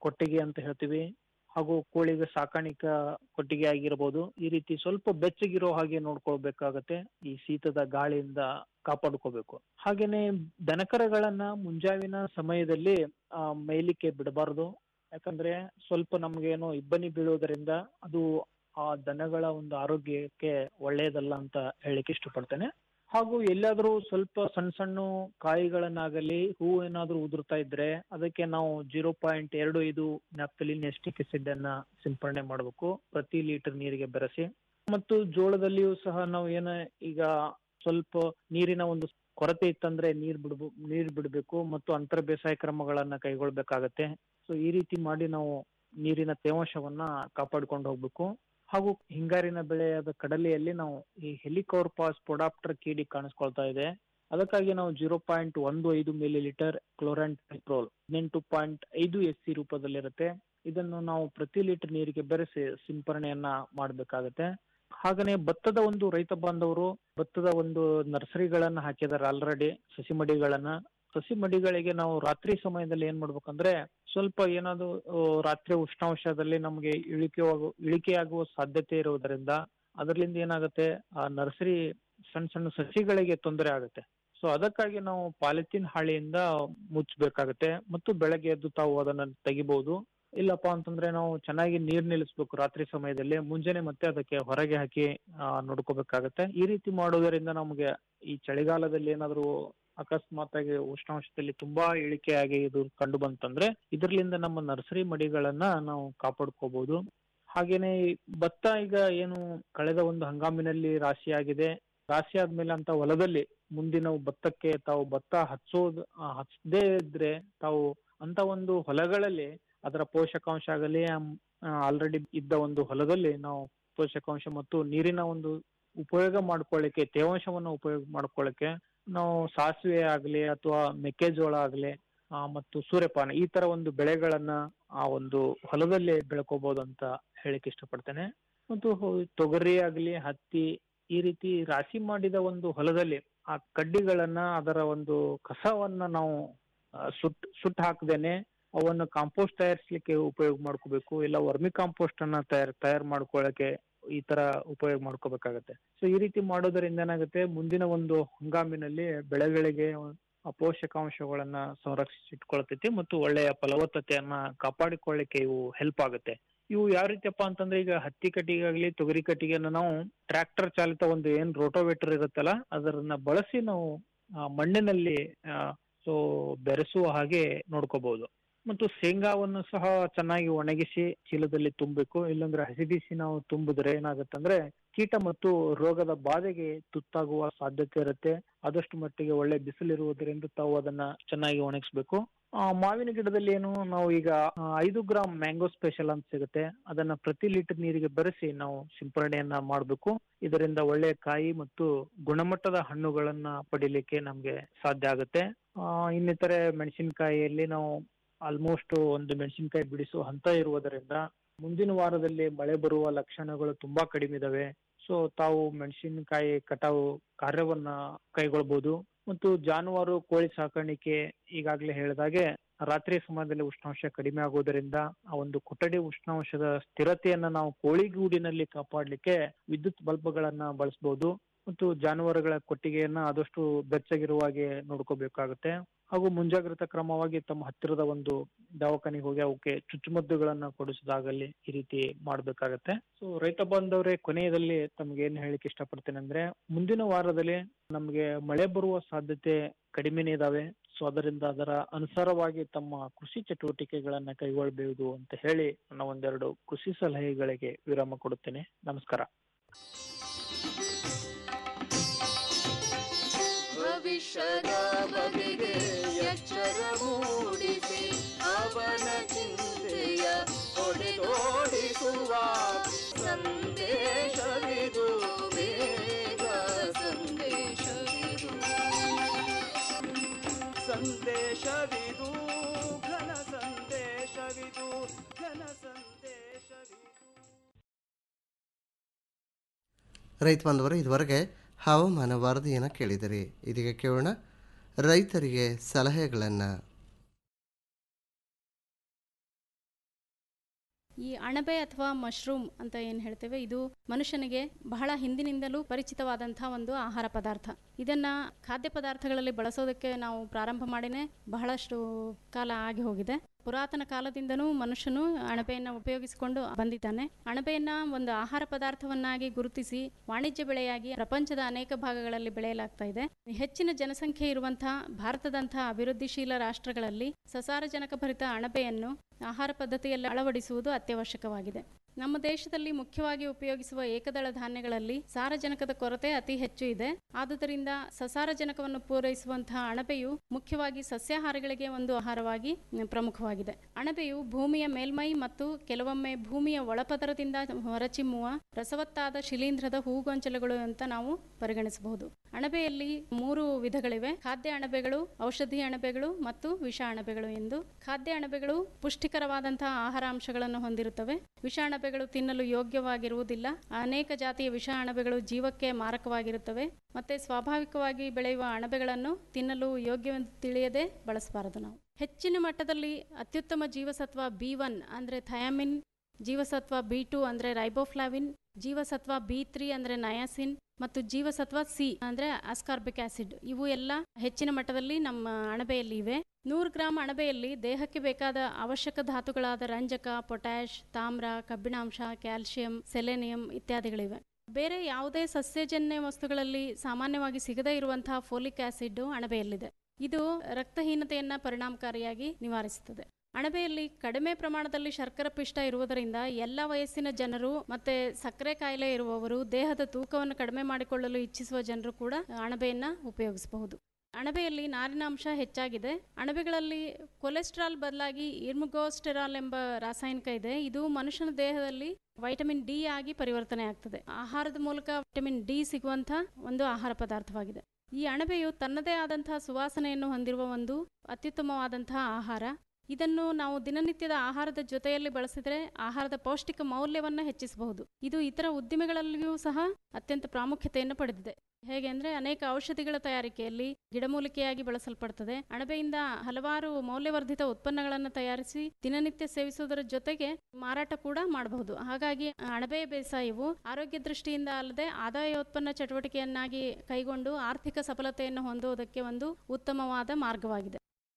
ಕೊಟ್ಟಿಗೆ ಅಂತ ಹೇಳ್ತೀವಿ ಹಾಗೂ ಕೋಳಿಗೆ ಸಾಕಾಣಿಕಾ ಕೊಟ್ಟಿಗೆ ಆಗಿರ್ಬೋದು ಈ ರೀತಿ ಸ್ವಲ್ಪ ಬೆಚ್ಚಗಿರೋ ಹಾಗೆ ನೋಡ್ಕೊಳ್ಬೇಕಾಗತ್ತೆ ಈ ಶೀತದ ಗಾಳಿಯಿಂದ ಕಾಪಾಡ್ಕೋಬೇಕು ಹಾಗೇನೆ ದನಕರಗಳನ್ನ ಮುಂಜಾವಿನ ಸಮಯದಲ್ಲಿ ಆ ಮೇಯ್ಲಿಕ್ಕೆ ಬಿಡಬಾರದು ಯಾಕಂದ್ರೆ ಸ್ವಲ್ಪ ನಮ್ಗೇನೋ ಇಬ್ಬನಿ ಬೀಳೋದರಿಂದ ಅದು ಆ ದನಗಳ ಒಂದು ಆರೋಗ್ಯಕ್ಕೆ ಒಳ್ಳೆಯದಲ್ಲ ಅಂತ ಹೇಳಿಕ್ಕೆ ಇಷ್ಟಪಡ್ತೇನೆ ಹಾಗೂ ಎಲ್ಲಾದ್ರೂ ಸ್ವಲ್ಪ ಸಣ್ಣ ಸಣ್ಣ ಕಾಯಿಗಳನ್ನಾಗಲಿ ಹೂ ಏನಾದ್ರೂ ಉದುರ್ತಾ ಇದ್ರೆ ಅದಕ್ಕೆ ನಾವು ಜೀರೋ ಪಾಯಿಂಟ್ ಎರಡು ಐದು ನ್ಯಾಪ್ತಲಿನ್ ಎಸ್ಟಿಕ್ ಆಸಿಡ್ ಅನ್ನ ಸಿಂಪರಣೆ ಮಾಡಬೇಕು ಪ್ರತಿ ಲೀಟರ್ ನೀರಿಗೆ ಬೆರೆಸಿ ಮತ್ತು ಜೋಳದಲ್ಲಿಯೂ ಸಹ ನಾವು ಏನ ಈಗ ಸ್ವಲ್ಪ ನೀರಿನ ಒಂದು ಕೊರತೆ ಇತ್ತಂದ್ರೆ ನೀರ್ ಬಿಡ್ಬೋ ನೀರ್ ಬಿಡಬೇಕು ಮತ್ತು ಅಂತರ ಬೇಸಾಯ ಕ್ರಮಗಳನ್ನ ಕೈಗೊಳ್ಬೇಕಾಗತ್ತೆ ಸೊ ಈ ರೀತಿ ಮಾಡಿ ನಾವು ನೀರಿನ ತೇವಾಂಶವನ್ನ ಕಾಪಾಡ್ಕೊಂಡು ಹೋಗ್ಬೇಕು ಹಾಗೂ ಹಿಂಗಾರಿನ ಬೆಳೆಯಾದ ಕಡಲೆಯಲ್ಲಿ ನಾವು ಈ ಹೆಲಿಕೋರ್ಪಾಸ್ ಪೊಡಾಪ್ಟರ್ ಕೀಡಿ ಕಾಣಿಸ್ಕೊಳ್ತಾ ಇದೆ ಅದಕ್ಕಾಗಿ ನಾವು ಜೀರೋ ಪಾಯಿಂಟ್ ಒಂದು ಐದು ಮಿಲಿ ಲೀಟರ್ ಕ್ಲೋರಾನ್ ಪೆಟ್ರೋಲ್ ಹದಿನೆಂಟು ಪಾಯಿಂಟ್ ಐದು ಎಸ್ ಸಿ ರೂಪದಲ್ಲಿರುತ್ತೆ ಇದನ್ನು ನಾವು ಪ್ರತಿ ಲೀಟರ್ ನೀರಿಗೆ ಬೆರೆಸಿ ಸಿಂಪರಣೆಯನ್ನ ಮಾಡಬೇಕಾಗತ್ತೆ ಹಾಗನೇ ಭತ್ತದ ಒಂದು ರೈತ ಬಾಂಧವರು ಭತ್ತದ ಒಂದು ನರ್ಸರಿಗಳನ್ನ ಹಾಕಿದಾರೆ ಆಲ್ರೆಡಿ ಸಸಿ ಮಡಿಗಳನ್ನ ಸಸಿ ಮಡಿಗಳಿಗೆ ನಾವು ರಾತ್ರಿ ಸಮಯದಲ್ಲಿ ಏನ್ ಮಾಡ್ಬೇಕಂದ್ರೆ ಸ್ವಲ್ಪ ಏನಾದ್ರು ಆ, ರಾತ್ರಿ ಉಷ್ಣಾಂಶದಲ್ಲಿ ನಮಗೆ ಇಳಿಕೆ ಇಳಿಕೆಯಾಗುವ ಸಾಧ್ಯತೆ ಇರುವುದರಿಂದ ಅದರಿಂದ ಏನಾಗುತ್ತೆ ಆ ನರ್ಸರಿ ಸಣ್ಣ ಸಣ್ಣ ಸಸಿಗಳಿಗೆ ತೊಂದರೆ ಆಗುತ್ತೆ ಸೊ ಅದಕ್ಕಾಗಿ ನಾವು ಪಾಲಿಥಿನ್ ಹಾಳೆಯಿಂದ ಮುಚ್ಚಬೇಕಾಗತ್ತೆ ಮತ್ತು ಬೆಳಗ್ಗೆ ಎದ್ದು ತಾವು ಅದನ್ನ ತೆಗಿಬಹುದು ಇಲ್ಲಪ್ಪ ಅಂತಂದ್ರೆ ನಾವು ಚೆನ್ನಾಗಿ ನೀರ್ ನಿಲ್ಲಿಸ್ಬೇಕು ರಾತ್ರಿ ಸಮಯದಲ್ಲಿ ಮುಂಜಾನೆ ಮತ್ತೆ ಅದಕ್ಕೆ ಹೊರಗೆ ಹಾಕಿ ಆ, ನೋಡ್ಕೋಬೇಕಾಗತ್ತೆ ಈ ರೀತಿ ಮಾಡೋದರಿಂದ ನಮಗೆ ಈ ಚಳಿಗಾಲದಲ್ಲಿ ಏನಾದ್ರು ಅಕಸ್ಮಾತ್ ಆಗಿ ಉಷ್ಣಾಂಶದಲ್ಲಿ ತುಂಬಾ ಇಳಿಕೆಯಾಗಿ ಇದು ಕಂಡು ಬಂತಂದ್ರೆ ಇದರಿಂದ ನಮ್ಮ ನರ್ಸರಿ ಮಡಿಗಳನ್ನ ನಾವು ಕಾಪಾಡ್ಕೋಬಹುದು ಹಾಗೇನೆ ಈ ಭತ್ತ ಈಗ ಏನು ಕಳೆದ ಒಂದು ಹಂಗಾಮಿನಲ್ಲಿ ರಾಶಿಯಾಗಿದೆ ರಾಶಿ ಆದ್ಮೇಲೆ ಅಂತ ಹೊಲದಲ್ಲಿ ಮುಂದಿನ ಭತ್ತಕ್ಕೆ ತಾವು ಭತ್ತ ಹಚ್ಚೋದು ಆ, ಹಚ್ಚದೇ ಇದ್ರೆ ತಾವು ಅಂತ ಒಂದು ಹೊಲಗಳಲ್ಲಿ ಅದರ ಪೋಷಕಾಂಶ ಆಗಲಿ ಆಲ್ರೆಡಿ ಇದ್ದ ಒಂದು ಹೊಲದಲ್ಲಿ ನಾವು ಪೋಷಕಾಂಶ ಮತ್ತು ನೀರಿನ ಒಂದು ಉಪಯೋಗ ಮಾಡ್ಕೊಳ್ಳಿಕ್ಕೆ ತೇವಾಂಶವನ್ನು ಉಪಯೋಗ ಮಾಡ್ಕೊಳ್ಳಿಕ್ಕೆ ನಾವು ಸಾಸಿವೆ ಆಗ್ಲಿ ಅಥವಾ ಮೆಕ್ಕೆಜೋಳ ಆಗ್ಲಿ ಆ, ಮತ್ತು ಸೂರ್ಯಪಾನ ಈ ತರ ಒಂದು ಬೆಳೆಗಳನ್ನ ಆ ಒಂದು ಹೊಲದಲ್ಲಿ ಬೆಳ್ಕೋಬಹುದು ಅಂತ ಹೇಳಿಕ್ ಇಷ್ಟಪಡ್ತೇನೆ ಮತ್ತು ಹೊ- ತೊಗರಿ ಆಗ್ಲಿ ಹತ್ತಿ ಈ ರೀತಿ ರಾಶಿ ಮಾಡಿದ ಒಂದು ಹೊಲದಲ್ಲಿ ಆ ಕಡ್ಡಿಗಳನ್ನ ಅದರ ಒಂದು ಕಸವನ್ನ ನಾವು ಆ, ಸುಟ್ ಸುಟ್ಟು ಹಾಕದೇನೆ ಅವನ್ನು ಕಾಂಪೋಸ್ಟ್ ತಯಾರಿಸ್ಲಿಕ್ಕೆ ಉಪಯೋಗ ಮಾಡ್ಕೋಬೇಕು ಇಲ್ಲ ವರ್ಮಿ ಕಾಂಪೋಸ್ಟ್ ಅನ್ನ ತಯಾರ್ ತಯಾರು ಮಾಡ್ಕೊಳ್ಳಕ್ಕೆ ಈ ತರ ಉಪಯೋಗ ಮಾಡ್ಕೋಬೇಕಾಗತ್ತೆ ಸೊ ಈ ರೀತಿ ಮಾಡೋದರಿಂದ ಏನಾಗುತ್ತೆ ಮುಂದಿನ ಒಂದು ಹಂಗಾಮಿನಲ್ಲಿ ಬೆಳೆಗಳಿಗೆ ಆ ಪೋಷಕಾಂಶಗಳನ್ನ ಸಂರಕ್ಷಿಸಿಟ್ಕೊಳ್ತೈತಿ ಮತ್ತು ಒಳ್ಳೆಯ ಫಲವತ್ತತೆಯನ್ನ ಕಾಪಾಡಿಕೊಳ್ಳಿಕ್ಕೆ ಇವು ಹೆಲ್ಪ್ ಆಗುತ್ತೆ ಇವು ಯಾವ ರೀತಿಯಪ್ಪ ಅಂತಂದ್ರೆ ಈಗ ಹತ್ತಿ ಕಟ್ಟಿಗೆ ಆಗ್ಲಿ ತೊಗರಿ ಕಟ್ಟಿಗೆನ ನಾವು ಟ್ರ್ಯಾಕ್ಟರ್ ಚಾಲಿತ ಒಂದು ಏನ್ ರೋಟೋವೇಟರ್ ಇರುತ್ತಲ್ಲ ಅದನ್ನ ಬಳಸಿ ನಾವು ಆ, ಮಣ್ಣಿನಲ್ಲಿ ಸೊ ಬೆರೆಸುವ ಹಾಗೆ ನೋಡ್ಕೋಬಹುದು ಮತ್ತು ಶೇಂಗಾವನ್ನು ಸಹ ಚೆನ್ನಾಗಿ ಒಣಗಿಸಿ ಚೀಲದಲ್ಲಿ ತುಂಬಬೇಕು ಇಲ್ಲಾಂದ್ರೆ ಹಸಿಬಿಸಿ ನಾವು ತುಂಬಿದ್ರೆ ಏನಾಗುತ್ತಂದ್ರೆ ಕೀಟ ಮತ್ತು ರೋಗದ ಬಾಧೆಗೆ ತುತ್ತಾಗುವ ಸಾಧ್ಯತೆ ಇರುತ್ತೆ ಆದಷ್ಟು ಮಟ್ಟಿಗೆ ಒಳ್ಳೆ ಬಿಸಿಲಿರುವುದರಿಂದ ತಾವು ಅದನ್ನ ಚೆನ್ನಾಗಿ ಒಣಗಿಸ್ಬೇಕು ಆ, ಮಾವಿನ ಗಿಡದಲ್ಲಿ ಏನು ನಾವು ಈಗ ಆ, ಐದು ಗ್ರಾಮ್ ಮ್ಯಾಂಗೋ ಸ್ಪೆಷಲ್ ಅಂತ ಸಿಗುತ್ತೆ ಅದನ್ನ ಪ್ರತಿ ಲೀಟರ್ ನೀರಿಗೆ ಬೆರೆಸಿ ನಾವು ಸಿಂಪರಣೆಯನ್ನ ಮಾಡಬೇಕು ಇದರಿಂದ ಒಳ್ಳೆಯ ಕಾಯಿ ಮತ್ತು ಗುಣಮಟ್ಟದ ಹಣ್ಣುಗಳನ್ನ ಪಡಿಲಿಕ್ಕೆ ನಮ್ಗೆ ಸಾಧ್ಯ ಆಗುತ್ತೆ ಆ, ಇನ್ನಿತರೆ ಮೆಣಸಿನಕಾಯಿಯಲ್ಲಿ ನಾವು ಆಲ್ಮೋಸ್ಟ್ ಒಂದು ಮೆಣಸಿನಕಾಯಿ ಬಿಡಿಸುವ ಹಂತ ಇರುವುದರಿಂದ ಮುಂದಿನ ವಾರದಲ್ಲಿ ಮಳೆ ಬರುವ ಲಕ್ಷಣಗಳು ತುಂಬಾ ಕಡಿಮೆ ಇದಾವೆ ಸೊ ತಾವು ಮೆಣಸಿನಕಾಯಿ ಕಟಾವು ಕಾರ್ಯವನ್ನ ಕೈಗೊಳ್ಬಹುದು ಮತ್ತು ಜಾನುವಾರು ಕೋಳಿ ಸಾಕಾಣಿಕೆ ಈಗಾಗಲೇ ಹೇಳಿದಾಗೆ ರಾತ್ರಿ ಸಮಯದಲ್ಲಿ ಉಷ್ಣಾಂಶ ಕಡಿಮೆ ಆಗುವುದರಿಂದ ಆ ಒಂದು ಕೊಠಡಿ ಉಷ್ಣಾಂಶದ ಸ್ಥಿರತೆಯನ್ನ ನಾವು ಕೋಳಿಗೂಡಿನಲ್ಲಿ ಕಾಪಾಡಲಿಕ್ಕೆ ವಿದ್ಯುತ್ ಬಲ್ಬ್ಗಳನ್ನ ಬಳಸಬಹುದು ಮತ್ತು ಜಾನುವಾರುಗಳ ಕೊಟ್ಟಿಗೆಯನ್ನ ಆದಷ್ಟು ಬೆಚ್ಚಗಿರುವ ಹಾಗೆ ನೋಡ್ಕೋಬೇಕಾಗುತ್ತೆ ಹಾಗೂ ಮುಂಜಾಗ್ರತಾ ಕ್ರಮವಾಗಿ ತಮ್ಮ ಹತ್ತಿರದ ಒಂದು ದವಾಖಾನೆಗೆ ಹೋಗಿ ಅವಕ್ಕೆ ಚುಚ್ಚುಮದ್ದುಗಳನ್ನ ಕೊಡಿಸೋದಾಗಲಿ ಈ ರೀತಿ ಮಾಡ್ಬೇಕಾಗತ್ತೆ ಸೊ ರೈತ ಬಾಂಧವರೇ ಕೊನೆಯದಲ್ಲಿ ತಮ್ಗೆ ಏನ್ ಹೇಳಿಕ್ಕೆ ಇಷ್ಟಪಡ್ತೇನೆ ಅಂದ್ರೆ ಮುಂದಿನ ವಾರದಲ್ಲಿ ನಮ್ಗೆ ಮಳೆ ಬರುವ ಸಾಧ್ಯತೆ ಕಡಿಮೆನೇ ಇದಾವೆ ಸೊ ಅದರಿಂದ ಅದರ ಅನುಸಾರವಾಗಿ ತಮ್ಮ ಕೃಷಿ ಚಟುವಟಿಕೆಗಳನ್ನ ಕೈಗೊಳ್ಳಬಹುದು ಅಂತ ಹೇಳಿ ನನ್ನ ಒಂದೆರಡು ಕೃಷಿ ಸಲಹೆಗಳಿಗೆ ವಿರಾಮ ಕೊಡುತ್ತೇನೆ ನಮಸ್ಕಾರ ಭವಿಷ್ಯದ ಬಗೆಗೆ ಎಚ್ಚರ ಮೂಡಿಸಿ ಅವನ ಚಿಂತೆಯ ಹೊಡೆದೋಡಿಸುವ ಸಂದೇಶವಿದು ಬೇಗ ಸಂದೇಶವಿದು ಸಂದೇಶವಿದು ಘನ ಸಂದೇಶವಿದು ಘನ ಸಂದೇಶವಿದು ರೈತ ಬಾಂಧವರು ಇದುವರೆಗೆ ಹವಾಮಾನ ವರದಿಯನ್ನು ಕೇಳಿದಿರಿ ಇದೀಗ ಕೇಳೋಣ ರೈತರಿಗೆ ಸಲಹೆಗಳನ್ನು ಈ ಅಣಬೆ ಅಥವಾ ಮಶ್ರೂಮ್ ಅಂತ ಏನು ಹೇಳ್ತೇವೆ ಇದು ಮನುಷ್ಯನಿಗೆ ಬಹಳ ಹಿಂದಿನಿಂದಲೂ ಪರಿಚಿತವಾದಂತಹ ಒಂದು ಆಹಾರ ಪದಾರ್ಥ ಇದನ್ನ ಖಾದ್ಯ ಪದಾರ್ಥಗಳಲ್ಲಿ ಬಳಸೋದಕ್ಕೆ ನಾವು ಪ್ರಾರಂಭ ಮಾಡಿನೇ ಬಹಳಷ್ಟು ಕಾಲ ಆಗಿ ಹೋಗಿದೆ ಪುರಾತನ ಕಾಲದಿಂದನೂ ಮನುಷ್ಯನು ಅಣಬೆಯನ್ನ ಉಪಯೋಗಿಸಿಕೊಂಡು ಬಂದಿದ್ದಾನೆ ಅಣಬೆಯನ್ನ ಒಂದು ಆಹಾರ ಪದಾರ್ಥವನ್ನಾಗಿ ಗುರುತಿಸಿ ವಾಣಿಜ್ಯ ಬೆಳೆಯಾಗಿ ಪ್ರಪಂಚದ ಅನೇಕ ಭಾಗಗಳಲ್ಲಿ ಬೆಳೆಯಲಾಗ್ತಾ ಇದೆ ಹೆಚ್ಚಿನ ಜನಸಂಖ್ಯೆ ಇರುವಂತಹ ಭಾರತದಂತಹ ಅಭಿವೃದ್ಧಿಶೀಲ ರಾಷ್ಟ್ರಗಳಲ್ಲಿ ಸಸಾರಜನಕ ಭರಿತ ಅಣಬೆಯನ್ನು ಆಹಾರ ಪದ್ಧತಿಯಲ್ಲಿ ಅಳವಡಿಸುವುದು ಅತ್ಯವಶ್ಯಕವಾಗಿದೆ ನಮ್ಮ ದೇಶದಲ್ಲಿ ಮುಖ್ಯವಾಗಿ ಉಪಯೋಗಿಸುವ ಏಕದಳ ಧಾನ್ಯಗಳಲ್ಲಿ ಸಾರಜನಕದ ಕೊರತೆ ಅತಿ ಹೆಚ್ಚು ಇದೆ ಆದುದರಿಂದ ಸಸಾರಜನಕವನ್ನು ಪೂರೈಸುವಂತಹ ಅಣಬೆಯು ಮುಖ್ಯವಾಗಿ ಸಸ್ಯಾಹಾರಿಗಳಿಗೆ ಒಂದು ಆಹಾರವಾಗಿ ಮ್, ಪ್ರಮುಖವಾಗಿದೆ ಅಣಬೆಯು ಭೂಮಿಯ ಮೇಲ್ಮೈ ಮತ್ತು ಕೆಲವೊಮ್ಮೆ ಭೂಮಿಯ ಒಳಪದರದಿಂದ ಹೊರಚಿಮ್ಮುವ ರಸವತ್ತಾದ ಶಿಲೀಂಧ್ರದ ಹೂಗೊಂಚಲುಗಳು ಅಂತ ನಾವು ಪರಿಗಣಿಸಬಹುದು ಅಣಬೆಯಲ್ಲಿ ಮೂರು ವಿಧಗಳಿವೆ ಖಾದ್ಯ ಅಣಬೆಗಳು ಔಷಧಿ ಅಣಬೆಗಳು ಮತ್ತು ವಿಷ ಅಣಬೆಗಳು ಎಂದು ಖಾದ್ಯ ಅಣಬೆಗಳು ಪುಷ್ಟಿಕರವಾದಂತಹ ಆಹಾರ ಅಂಶಗಳನ್ನು ಹೊಂದಿರುತ್ತವೆ ವಿಷ ಅಣಬೆಗಳು ತಿನ್ನಲು ಯೋಗ್ಯವಾಗಿರುವುದಿಲ್ಲ ಅನೇಕ ಜಾತಿಯ ವಿಷ ಅಣಬೆಗಳು ಜೀವಕ್ಕೆ ಮಾರಕವಾಗಿರುತ್ತವೆ ಮತ್ತೆ ಸ್ವಾಭಾವಿಕವಾಗಿ ಬೆಳೆಯುವ ಅಣಬೆಗಳನ್ನು ತಿನ್ನಲು ಯೋಗ್ಯವೆಂದು ತಿಳಿಯದೆ ಬಳಸಬಾರದು ನಾವು ಹೆಚ್ಚಿನ ಮಟ್ಟದಲ್ಲಿ ಅತ್ಯುತ್ತಮ ಜೀವಸತ್ವ ಬಿ ಒನ್ ಅಂದರೆ ಥಯಾಮಿನ್ ಜೀವಸತ್ವ ಬಿ ಟು ಅಂದರೆ ರೈಬೋಫ್ಲಾವಿನ್ ಜೀವಸತ್ವ ಬಿ ತ್ರೀ ಅಂದರೆ ನಯಾಸಿನ್ ಮತ್ತು ಜೀವಸತ್ವ ಸಿ ಅಂದರೆ ಅಸ್ಕಾರ್ಬಿಕ್ ಆಸಿಡ್ ಇವು ಎಲ್ಲ ಹೆಚ್ಚಿನ ಮಟ್ಟದಲ್ಲಿ ನಮ್ಮ ಅಣಬೆಯಲ್ಲಿ ಇವೆ ನೂರು ಗ್ರಾಂ ಅಣಬೆಯಲ್ಲಿ ದೇಹಕ್ಕೆ ಬೇಕಾದ ಅವಶ್ಯಕ ಧಾತುಗಳಾದ ರಂಜಕ ಪೊಟ್ಯಾಷ್ ತಾಮ್ರ ಕಬ್ಬಿಣಾಂಶ ಕ್ಯಾಲ್ಸಿಯಂ ಸೆಲೆನಿಯಂ ಇತ್ಯಾದಿಗಳಿವೆ ಬೇರೆ ಯಾವುದೇ ಸಸ್ಯಜನ್ಯ ವಸ್ತುಗಳಲ್ಲಿ ಸಾಮಾನ್ಯವಾಗಿ ಸಿಗದೇ ಇರುವಂತಹ ಫೋಲಿಕ್ ಆಸಿಡ್ ಅಣಬೆಯಲ್ಲಿದೆ ಇದು ರಕ್ತಹೀನತೆಯನ್ನ ಪರಿಣಾಮಕಾರಿಯಾಗಿ ನಿವಾರಿಸುತ್ತದೆ ಅಣಬೆಯಲ್ಲಿ ಕಡಿಮೆ ಪ್ರಮಾಣದಲ್ಲಿ ಶರ್ಕರ ಪಿಷ್ಟ ಇರುವುದರಿಂದ ಎಲ್ಲ ವಯಸ್ಸಿನ ಜನರು ಮತ್ತೆ ಸಕ್ಕರೆ ಕಾಯಿಲೆ ಇರುವವರು ದೇಹದ ತೂಕವನ್ನು ಕಡಿಮೆ ಮಾಡಿಕೊಳ್ಳಲು ಇಚ್ಛಿಸುವ ಜನರು ಕೂಡ ಅಣಬೆಯನ್ನ ಉಪಯೋಗಿಸಬಹುದು ಅಣಬೆಯಲ್ಲಿ ನಾರಿನಾಂಶ ಹೆಚ್ಚಾಗಿದೆ ಅಣಬೆಗಳಲ್ಲಿ ಕೊಲೆಸ್ಟ್ರಾಲ್ ಬದಲಾಗಿ ಇರ್ಮುಗೋಸ್ಟೆರಾಲ್ ಎಂಬ ರಾಸಾಯನಿಕ ಇದೆ ಇದು ಮನುಷ್ಯನ ದೇಹದಲ್ಲಿ ವೈಟಮಿನ್ ಡಿ ಆಗಿ ಪರಿವರ್ತನೆ ಆಗ್ತದೆ ಆಹಾರದ ಮೂಲಕ ವಿಟಮಿನ್ ಡಿ ಸಿಗುವಂಥ ಒಂದು ಆಹಾರ ಪದಾರ್ಥವಾಗಿದೆ ಈ ಅಣಬೆಯು ತನ್ನದೇ ಆದಂತಹ ಸುವಾಸನೆಯನ್ನು ಹೊಂದಿರುವ ಒಂದು ಅತ್ಯುತ್ತಮವಾದಂತಹ ಆಹಾರ ಇದನ್ನು ನಾವು ದಿನನಿತ್ಯದ ಆಹಾರದ ಜೊತೆಯಲ್ಲಿ ಬಳಸಿದರೆ ಆಹಾರದ ಪೌಷ್ಟಿಕ ಮೌಲ್ಯವನ್ನು ಹೆಚ್ಚಿಸಬಹುದು ಇದು ಇತರ ಉದ್ದಿಮೆಗಳಲ್ಲಿಯೂ ಸಹ ಅತ್ಯಂತ ಪ್ರಾಮುಖ್ಯತೆಯನ್ನು ಪಡೆದಿದೆ ಹೇಗೆ ಅಂದ್ರೆ ಅನೇಕ ಔಷಧಿಗಳ ತಯಾರಿಕೆಯಲ್ಲಿ ಗಿಡಮೂಲಿಕೆಯಾಗಿ ಬಳಸಲ್ಪಡ್ತದೆ ಅಣಬೆಯಿಂದ ಹಲವಾರು ಮೌಲ್ಯವರ್ಧಿತ ಉತ್ಪನ್ನಗಳನ್ನು ತಯಾರಿಸಿ ದಿನನಿತ್ಯ ಸೇವಿಸುವುದರ ಜೊತೆಗೆ ಮಾರಾಟ ಕೂಡ ಮಾಡಬಹುದು ಹಾಗಾಗಿ ಅಣಬೆ ಬೇಸಾಯವು ಆರೋಗ್ಯ ದೃಷ್ಟಿಯಿಂದ ಅಲ್ಲದೆ ಆದಾಯೋತ್ಪನ್ನ ಚಟುವಟಿಕೆಯನ್ನಾಗಿ ಕೈಗೊಂಡು ಆರ್ಥಿಕ ಸಫಲತೆಯನ್ನು ಹೊಂದುವುದಕ್ಕೆ ಒಂದು ಉತ್ತಮವಾದ ಮಾರ್ಗವಾಗಿದೆ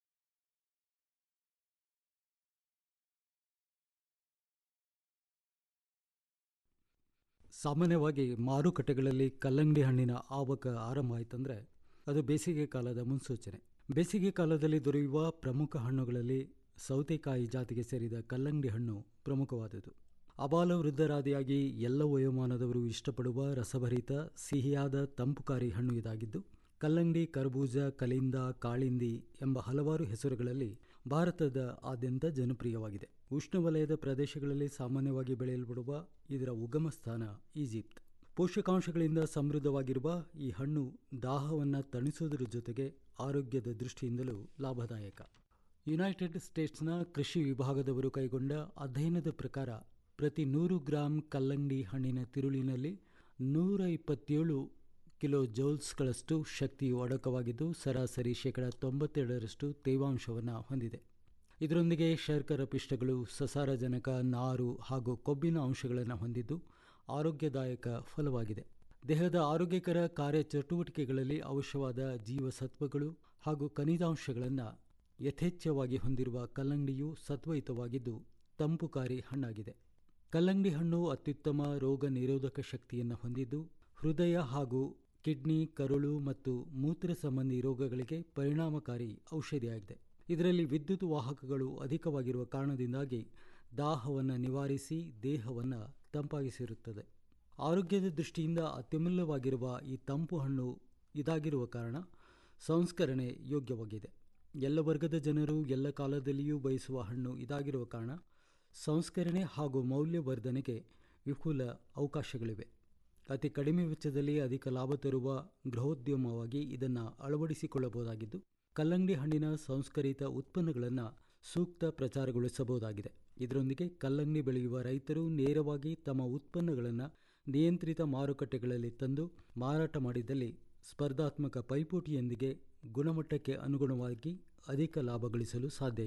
ಸಾಮಾನ್ಯವಾಗಿ ಮಾರುಕಟ್ಟೆಗಳಲ್ಲಿ ಕಲ್ಲಂಗಡಿ ಹಣ್ಣಿನ ಆವಕ ಆರಂಭ ಆಯ್ತಂದ್ರೆ ಅದು ಬೇಸಿಗೆ ಕಾಲದ ಮುನ್ಸೂಚನೆ ಬೇಸಿಗೆ ಕಾಲದಲ್ಲಿ ದೊರೆಯುವ ಪ್ರಮುಖ ಹಣ್ಣುಗಳಲ್ಲಿ ಸೌತೆಕಾಯಿ ಜಾತಿಗೆ ಸೇರಿದ ಕಲ್ಲಂಗಡಿ ಹಣ್ಣು ಪ್ರಮುಖವಾದುದು ಅಬಾಲ ವೃದ್ಧರಾದಿಯಾಗಿ ಎಲ್ಲ ವಯೋಮಾನದವರು ಇಷ್ಟಪಡುವ ರಸಭರಿತ ಸಿಹಿಯಾದ ತಂಪುಕಾರಿ ಹಣ್ಣು ಇದಾಗಿದ್ದು ಕಲ್ಲಂಗಡಿ ಕರ್ಬೂಜ ಕಲಿಂದ ಕಾಳಿಂದಿ ಎಂಬ ಹಲವಾರು ಹೆಸರುಗಳಲ್ಲಿ ಭಾರತದ ಆದ್ಯಂತ ಜನಪ್ರಿಯವಾಗಿದೆ ಉಷ್ಣವಲಯದ ಪ್ರದೇಶಗಳಲ್ಲಿ ಸಾಮಾನ್ಯವಾಗಿ ಬೆಳೆಯಲ್ಪಡುವ ಇದರ ಉಗಮ ಸ್ಥಾನ ಈಜಿಪ್ಟ್ ಪೋಷಕಾಂಶಗಳಿಂದ ಸಮೃದ್ಧವಾಗಿರುವ ಈ ಹಣ್ಣು ದಾಹವನ್ನು ತಣಿಸುವುದರ ಜೊತೆಗೆ ಆರೋಗ್ಯದ ದೃಷ್ಟಿಯಿಂದಲೂ ಲಾಭದಾಯಕ ಯುನೈಟೆಡ್ ಸ್ಟೇಟ್ಸ್ನ ಕೃಷಿ ವಿಭಾಗದವರು ಕೈಗೊಂಡ ಅಧ್ಯಯನದ ಪ್ರಕಾರ ಪ್ರತಿ ನೂರು ಗ್ರಾಂ ಕಲ್ಲಂಗಡಿ ಹಣ್ಣಿನ ತಿರುಳಿನಲ್ಲಿ ನೂರ ಇಪ್ಪತ್ತೇಳು ಕಿಲೋ ಜೌಲ್ಸ್ಗಳಷ್ಟು ಶಕ್ತಿಯು ಅಡಕವಾಗಿದ್ದು ಸರಾಸರಿ ಶೇಕಡ ತೊಂಬತ್ತೆರಡರಷ್ಟು ತೇವಾಂಶವನ್ನು ಹೊಂದಿದೆ ಇದರೊಂದಿಗೆ ಶರ್ಕರ ಪಿಷ್ಟಗಳು ಸಸಾರಜನಕ ನಾರು ಹಾಗೂ ಕೊಬ್ಬಿನ ಅಂಶಗಳನ್ನು ಹೊಂದಿದ್ದು ಆರೋಗ್ಯದಾಯಕ ಫಲವಾಗಿದೆ ದೇಹದ ಆರೋಗ್ಯಕರ ಕಾರ್ಯಚಟುವಟಿಕೆಗಳಲ್ಲಿ ಅವಶ್ಯವಾದ ಜೀವಸತ್ವಗಳು ಹಾಗೂ ಖನಿಜಾಂಶಗಳನ್ನು ಯಥೇಚ್ಛವಾಗಿ ಹೊಂದಿರುವ ಕಲ್ಲಂಗಡಿಯು ಸತ್ವಯುತವಾಗಿದ್ದು ತಂಪುಕಾರಿ ಹಣ್ಣಾಗಿದೆ ಕಲ್ಲಂಗಡಿ ಹಣ್ಣು ಅತ್ಯುತ್ತಮ ರೋಗ ನಿರೋಧಕ ಶಕ್ತಿಯನ್ನು ಹೊಂದಿದ್ದು ಹೃದಯ ಹಾಗೂ ಕಿಡ್ನಿ ಕರುಳು ಮತ್ತು ಮೂತ್ರ ಸಂಬಂಧಿ ರೋಗಗಳಿಗೆ ಪರಿಣಾಮಕಾರಿ ಔಷಧಿಯಾಗಿದೆ ಇದರಲ್ಲಿ ವಿದ್ಯುತ್ ವಾಹಕಗಳು ಅಧಿಕವಾಗಿರುವ ಕಾರಣದಿಂದಾಗಿ ದಾಹವನ್ನು ನಿವಾರಿಸಿ ದೇಹವನ್ನು ತಂಪಾಗಿಸಿರುತ್ತದೆ ಆರೋಗ್ಯದ ದೃಷ್ಟಿಯಿಂದ ಅತ್ಯಮೂಲ್ಯವಾಗಿರುವ ಈ ತಂಪು ಹಣ್ಣು ಇದಾಗಿರುವ ಕಾರಣ ಸಂಸ್ಕರಣೆ ಯೋಗ್ಯವಾಗಿದೆ ಎಲ್ಲ ವರ್ಗದ ಜನರು ಎಲ್ಲ ಕಾಲದಲ್ಲಿಯೂ ಬಯಸುವ ಹಣ್ಣು ಇದಾಗಿರುವ ಕಾರಣ ಸಂಸ್ಕರಣೆ ಹಾಗೂ ಮೌಲ್ಯವರ್ಧನೆಗೆ ವಿಪುಲ ಅವಕಾಶಗಳಿವೆ ಅತಿ ಕಡಿಮೆ ವೆಚ್ಚದಲ್ಲಿ ಅಧಿಕ ಲಾಭ ತರುವ ಗೃಹೋದ್ಯಮವಾಗಿ ಇದನ್ನು ಅಳವಡಿಸಿಕೊಳ್ಳಬಹುದಾಗಿದ್ದು ಕಲ್ಲಂಗಡಿ ಹಣ್ಣಿನ ಸಂಸ್ಕರಿತ ಉತ್ಪನ್ನಗಳನ್ನು ಸೂಕ್ತ ಪ್ರಚಾರಗೊಳಿಸಬಹುದಾಗಿದೆ ಇದರೊಂದಿಗೆ ಕಲ್ಲಂಗಡಿ ಬೆಳೆಯುವ ರೈತರು ನೇರವಾಗಿ ತಮ್ಮ ಉತ್ಪನ್ನಗಳನ್ನು ನಿಯಂತ್ರಿತ ಮಾರುಕಟ್ಟೆಗಳಲ್ಲಿ ತಂದು ಮಾರಾಟ ಮಾಡಿದಲ್ಲಿ ಸ್ಪರ್ಧಾತ್ಮಕ ಪೈಪೋಟಿಯೊಂದಿಗೆ ಗುಣಮಟ್ಟಕ್ಕೆ ಅನುಗುಣವಾಗಿ ಅಧಿಕ ಲಾಭ ಗಳಿಸಲು ಸಾಧ್ಯ ಇದೆ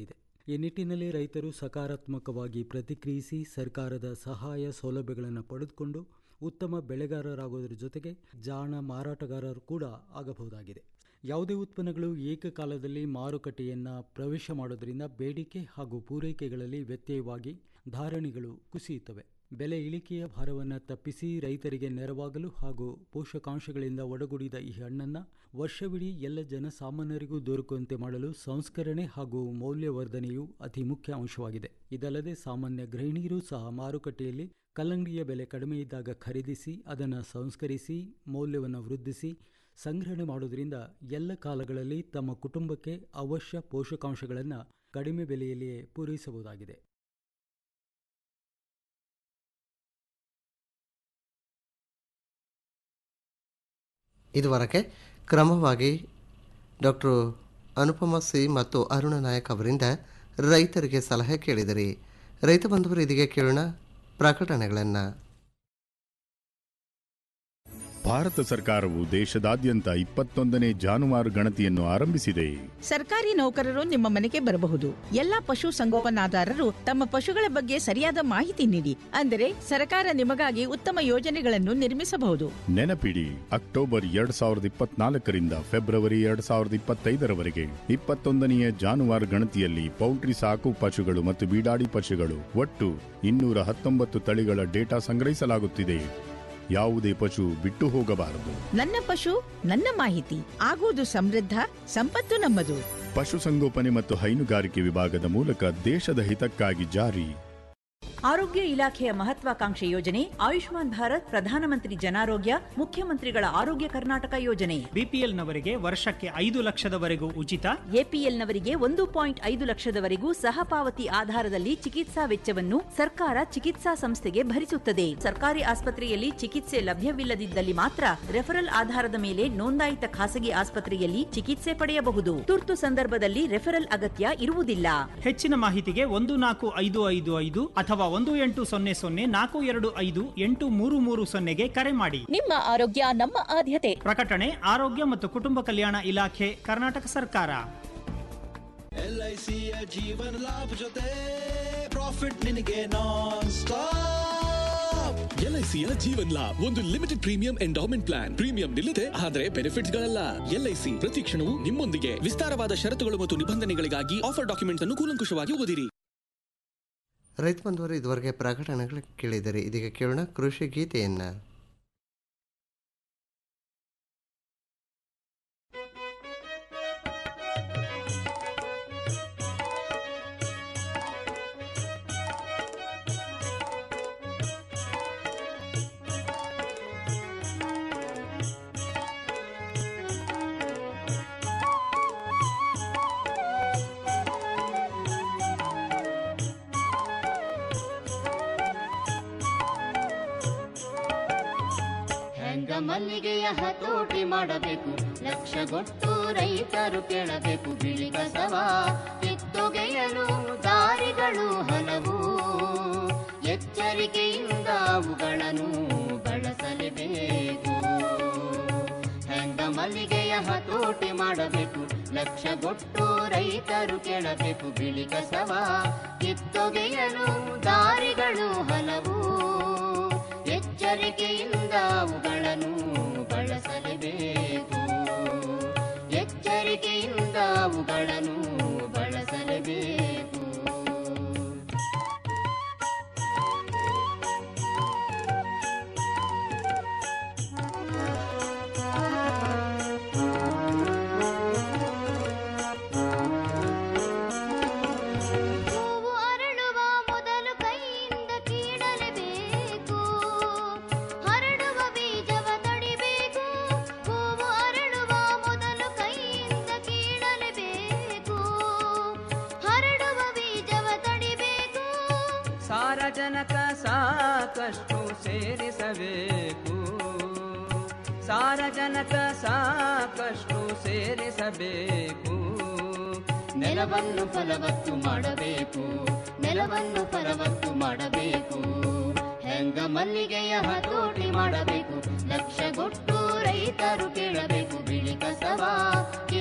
ಈ ನಿಟ್ಟಿನಲ್ಲಿ ರೈತರು ಸಕಾರಾತ್ಮಕವಾಗಿ ಪ್ರತಿಕ್ರಿಯಿಸಿ ಸರ್ಕಾರದ ಸಹಾಯ ಸೌಲಭ್ಯಗಳನ್ನು ಪಡೆದುಕೊಂಡು ಉತ್ತಮ ಬೆಳೆಗಾರರಾಗೋದ್ರ ಜೊತೆಗೆ ಜಾಣ ಮಾರಾಟಗಾರರು ಕೂಡ ಆಗಬಹುದಾಗಿದೆ ಯಾವುದೇ ಉತ್ಪನ್ನಗಳು ಏಕಕಾಲದಲ್ಲಿ ಮಾರುಕಟ್ಟೆಯನ್ನು ಪ್ರವೇಶ ಮಾಡೋದರಿಂದ ಬೇಡಿಕೆ ಹಾಗೂ ಪೂರೈಕೆಗಳಲ್ಲಿ ವ್ಯತ್ಯಯವಾಗಿ ಧಾರಣೆಗಳು ಕುಸಿಯುತ್ತವೆ ಬೆಲೆ ಇಳಿಕೆಯ ಭಾರವನ್ನು ತಪ್ಪಿಸಿ ರೈತರಿಗೆ ನೆರವಾಗಲು ಹಾಗೂ ಪೋಷಕಾಂಶಗಳಿಂದ ಒಡಗೂಡಿದ ಈ ಹಣ್ಣನ್ನು ವರ್ಷವಿಡೀ ಎಲ್ಲ ಜನಸಾಮಾನ್ಯರಿಗೂ ದೊರಕುವಂತೆ ಮಾಡಲು ಸಂಸ್ಕರಣೆ ಹಾಗೂ ಮೌಲ್ಯವರ್ಧನೆಯು ಅತಿ ಮುಖ್ಯ ಅಂಶವಾಗಿದೆ ಇದಲ್ಲದೆ ಸಾಮಾನ್ಯ ಗೃಹಿಣಿಯರು ಸಹ ಮಾರುಕಟ್ಟೆಯಲ್ಲಿ ಕಲ್ಲಂಗಡಿಯ ಬೆಲೆ ಕಡಿಮೆ ಇದ್ದಾಗ ಖರೀದಿಸಿ ಅದನ್ನು ಸಂಸ್ಕರಿಸಿ ಮೌಲ್ಯವನ್ನು ವೃದ್ಧಿಸಿ ಸಂಗ್ರಹಣೆ ಮಾಡೋದರಿಂದ ಎಲ್ಲ ಕಾಲಗಳಲ್ಲಿ ತಮ್ಮ ಕುಟುಂಬಕ್ಕೆ ಅವಶ್ಯ ಪೋಷಕಾಂಶಗಳನ್ನು ಕಡಿಮೆ ಬೆಲೆಯಲ್ಲಿಯೇ ಪೂರೈಸಬಹುದಾಗಿದೆ ಇದುವರೆಗೆ ಕ್ರಮವಾಗಿ ಡಾಕ್ಟರ್ ಅನುಪಮ ಸಿ ಮತ್ತು ಅರುಣ ನಾಯಕ್ ಅವರಿಂದ ರೈತರಿಗೆ ಸಲಹೆ ಕೇಳಿದಿರಿ ರೈತ ಬಂಧುವರು ಇದೀಗ ಕೇಳೋಣ ಪ್ರಕಟಣೆಗಳನ್ನು ಭಾರತ ಸರ್ಕಾರವು ದೇಶದಾದ್ಯಂತ ಇಪ್ಪತ್ತೊಂದನೇ ಜಾನುವಾರು ಗಣತಿಯನ್ನು ಆರಂಭಿಸಿದೆ ಸರ್ಕಾರಿ ನೌಕರರು ನಿಮ್ಮ ಮನೆಗೆ ಬರಬಹುದು ಎಲ್ಲಾ ಪಶು ಸಂಗೋಪನಾದಾರರು ತಮ್ಮ ಪಶುಗಳ ಬಗ್ಗೆ ಸರಿಯಾದ ಮಾಹಿತಿ ನೀಡಿ ಅಂದರೆ ಸರ್ಕಾರ ನಿಮಗಾಗಿ ಉತ್ತಮ ಯೋಜನೆಗಳನ್ನು ನಿರ್ಮಿಸಬಹುದು ನೆನಪಿಡಿ ಅಕ್ಟೋಬರ್ ಎರಡ್ ಸಾವಿರದ ಇಪ್ಪತ್ನಾಲ್ಕರಿಂದ ಫೆಬ್ರವರಿ ಎರಡ್ ಸಾವಿರದ ಇಪ್ಪತ್ತೈದರವರೆಗೆ ಇಪ್ಪತ್ತೊಂದನೆಯ ಜಾನುವಾರು ಗಣತಿಯಲ್ಲಿ ಪೌಲ್ಟ್ರಿ ಸಾಕು ಪಶುಗಳು ಮತ್ತು ಬೀಡಾಡಿ ಪಶುಗಳು ಒಟ್ಟು ಇನ್ನೂರ ಹತ್ತೊಂಬತ್ತು ತಳಿಗಳ ಡೇಟಾ ಸಂಗ್ರಹಿಸಲಾಗುತ್ತಿದೆ ಯಾವುದೇ ಪಶು ಬಿಟ್ಟು ಹೋಗಬಾರದು ನನ್ನ ಪಶು ನನ್ನ ಮಾಹಿತಿ ಆಗುವುದು ಸಮೃದ್ಧ ಸಂಪತ್ತು ನಮ್ಮದು ಪಶುಸಂಗೋಪನೆ ಮತ್ತು ಹೈನುಗಾರಿಕೆ ವಿಭಾಗದ ಮೂಲಕ ದೇಶದ ಹಿತಕ್ಕಾಗಿ ಜಾರಿ ಆರೋಗ್ಯ ಇಲಾಖೆಯ ಮಹತ್ವಾಕಾಂಕ್ಷೆ ಯೋಜನೆ ಆಯುಷ್ಮಾನ್ ಭಾರತ್ ಪ್ರಧಾನಮಂತ್ರಿ ಜನಾರೋಗ್ಯ ಮುಖ್ಯಮಂತ್ರಿಗಳ ಆರೋಗ್ಯ ಕರ್ನಾಟಕ ಯೋಜನೆ ಬಿಪಿಎಲ್ನವರಿಗೆ ವರ್ಷಕ್ಕೆ ಐದು ಲಕ್ಷದವರೆಗೂ ಉಚಿತ ಎಪಿಎಲ್ನವರಿಗೆ ಒಂದು ಪಾಯಿಂಟ್ ಐದು ಲಕ್ಷದವರೆಗೂ ಸಹಪಾವತಿ ಆಧಾರದಲ್ಲಿ ಚಿಕಿತ್ಸಾ ವೆಚ್ಚವನ್ನು ಸರ್ಕಾರ ಚಿಕಿತ್ಸಾ ಸಂಸ್ಥೆಗೆ ಭರಿಸುತ್ತದೆ ಸರ್ಕಾರಿ ಆಸ್ಪತ್ರೆಯಲ್ಲಿ ಚಿಕಿತ್ಸೆ ಲಭ್ಯವಿಲ್ಲದಿದ್ದಲ್ಲಿ ಮಾತ್ರ ರೆಫರಲ್ ಆಧಾರದ ಮೇಲೆ ನೋಂದಾಯಿತ ಖಾಸಗಿ ಆಸ್ಪತ್ರೆಯಲ್ಲಿ ಚಿಕಿತ್ಸೆ ಪಡೆಯಬಹುದು ತುರ್ತು ಸಂದರ್ಭದಲ್ಲಿ ರೆಫರಲ್ ಅಗತ್ಯ ಇರುವುದಿಲ್ಲ ಹೆಚ್ಚಿನ ಮಾಹಿತಿಗೆ ಒಂದು ನಾಲ್ಕು ಐದು ಐದು ಐದು ಅಥವಾ ಒಂದು ಎಂಟು ಸೊನ್ನೆ ಸೊನ್ನೆ ನಾಲ್ಕು ಎರಡು ಐದು ಎಂಟು ಮೂರು ಮೂರು ಸೊನ್ನೆಗೆ ಕರೆ ಮಾಡಿ ನಿಮ್ಮ ಆರೋಗ್ಯ ನಮ್ಮ ಆದ್ಯತೆ ಪ್ರಕಟಣೆ ಆರೋಗ್ಯ ಮತ್ತು ಕುಟುಂಬ ಕಲ್ಯಾಣ ಇಲಾಖೆ ಕರ್ನಾಟಕ ಸರ್ಕಾರ ಎಲ್ಐಸಿಯ ಜೀವನ ಲಾಭ ಜೊತೆ ಪ್ರಾಫಿಟ್ ನಿನಗೆ ನಾನ್ ಸ್ಟಾಪ್ ಎಲ್ಐಸಿಯ ಜೀವನ್ ಲಾಭ್ ಒಂದು limited premium endowment plan premium ನಿಲ್ಲದೆ ಆದರೆ ಬೆನಿಫಿಟ್ಸ್ ಗಳಲ್ಲ ಎಲ್ಐಸಿ ಪ್ರತಿ ಕ್ಷಣವೂ ನಿಮ್ಮೊಂದಿಗೆ ವಿಸ್ತಾರವಾದ ಷರತ್ತುಗಳು ಮತ್ತು ನಿಬಂಧನೆಗಳಿಗಾಗಿ ಆಫರ್ ಡಾಕ್ಯುಮೆಂಟ್ಸ್ ಅನ್ನು ಕೂಲಂಕುಷವಾಗಿ ಓದಿರಿ ರೈತ ಬಂಧುವರು ಇದುವರೆಗೆ ಪ್ರಕಟಣೆಗಳು ಕೇಳಿದರೆ ಇದೀಗ ಕೇಳೋಣ ಕೃಷಿ ಗೀತೆಯನ್ನು ಹೆಂಗ ಮಲ್ಲಿಗೆಯ ಹತೋಟಿ ಮಾಡಬೇಕು ಲಕ್ಷಗೊಟ್ಟು ರೈತರು ಕೇಳಬೇಕು ಬಿಳಿ ಕಸವ ಕಿತ್ತೊಗೆಯಲು ದಾರಿಗಳು ಹಲವು ಎಚ್ಚರಿಕೆಯಿಂದ ಅವುಗಳನ್ನು ಬಳಸಲೇಬೇಕು ಹೆಂಗ ಮಲ್ಲಿಗೆಯ ಹತೋಟಿ ಮಾಡಬೇಕು ಲಕ್ಷಗೊಟ್ಟು ರೈತರು ಕೇಳಬೇಕು ಬಿಳಿ ಕಸವ ಕಿತ್ತೊಗೆಯಲು ದಾರಿಗಳು ಹಲವು ಎಚ್ಚರಿಕೆಯಿಂದ ಅವುಗಳನ್ನು ಬಳಸಲೇಬೇಕು ಎಚ್ಚರಿಕೆಯಿಂದ ಅವುಗಳನ್ನು ಬಳಸಲೇಬೇಕು ಹೂವು ಅರಳುವ ಮೊದಲು ಕೈಯಿಂದ ಕೀಳಲೇಬೇಕು ಹರಡುವ ಬೀಜವ ತಡಿಬೇಕು ಹೂವು ಅರಳುವ ಮೊದಲು ಕೈಯಿಂದ ಕೀಳಲೇಬೇಕು ಹರಡುವ ಬೀಜವ ತಡಿಬೇಕು ಸಾರಜನಕ ಸಾಕಷ್ಟು ಸೇರಿಸಬೇಕು ಸಾರಜನಕ ಸಾಕಷ್ಟು ಸೇರಿಸಬೇಕು ನೆಲವನ್ನು ಫಲವತ್ತು ಮಾಡಬೇಕು ನೆಲವನ್ನು ಫಲವತ್ತು ಮಾಡಬೇಕು ಹೆಂಗ ಮಲ್ಲಿಗೆಯ ಹತೋಟಿ ಮಾಡಬೇಕು ಲಕ್ಷಗೊಟ್ಟು ರೈತರು ಕೇಳಬೇಕು ಬಿಳಿ ಕಸವ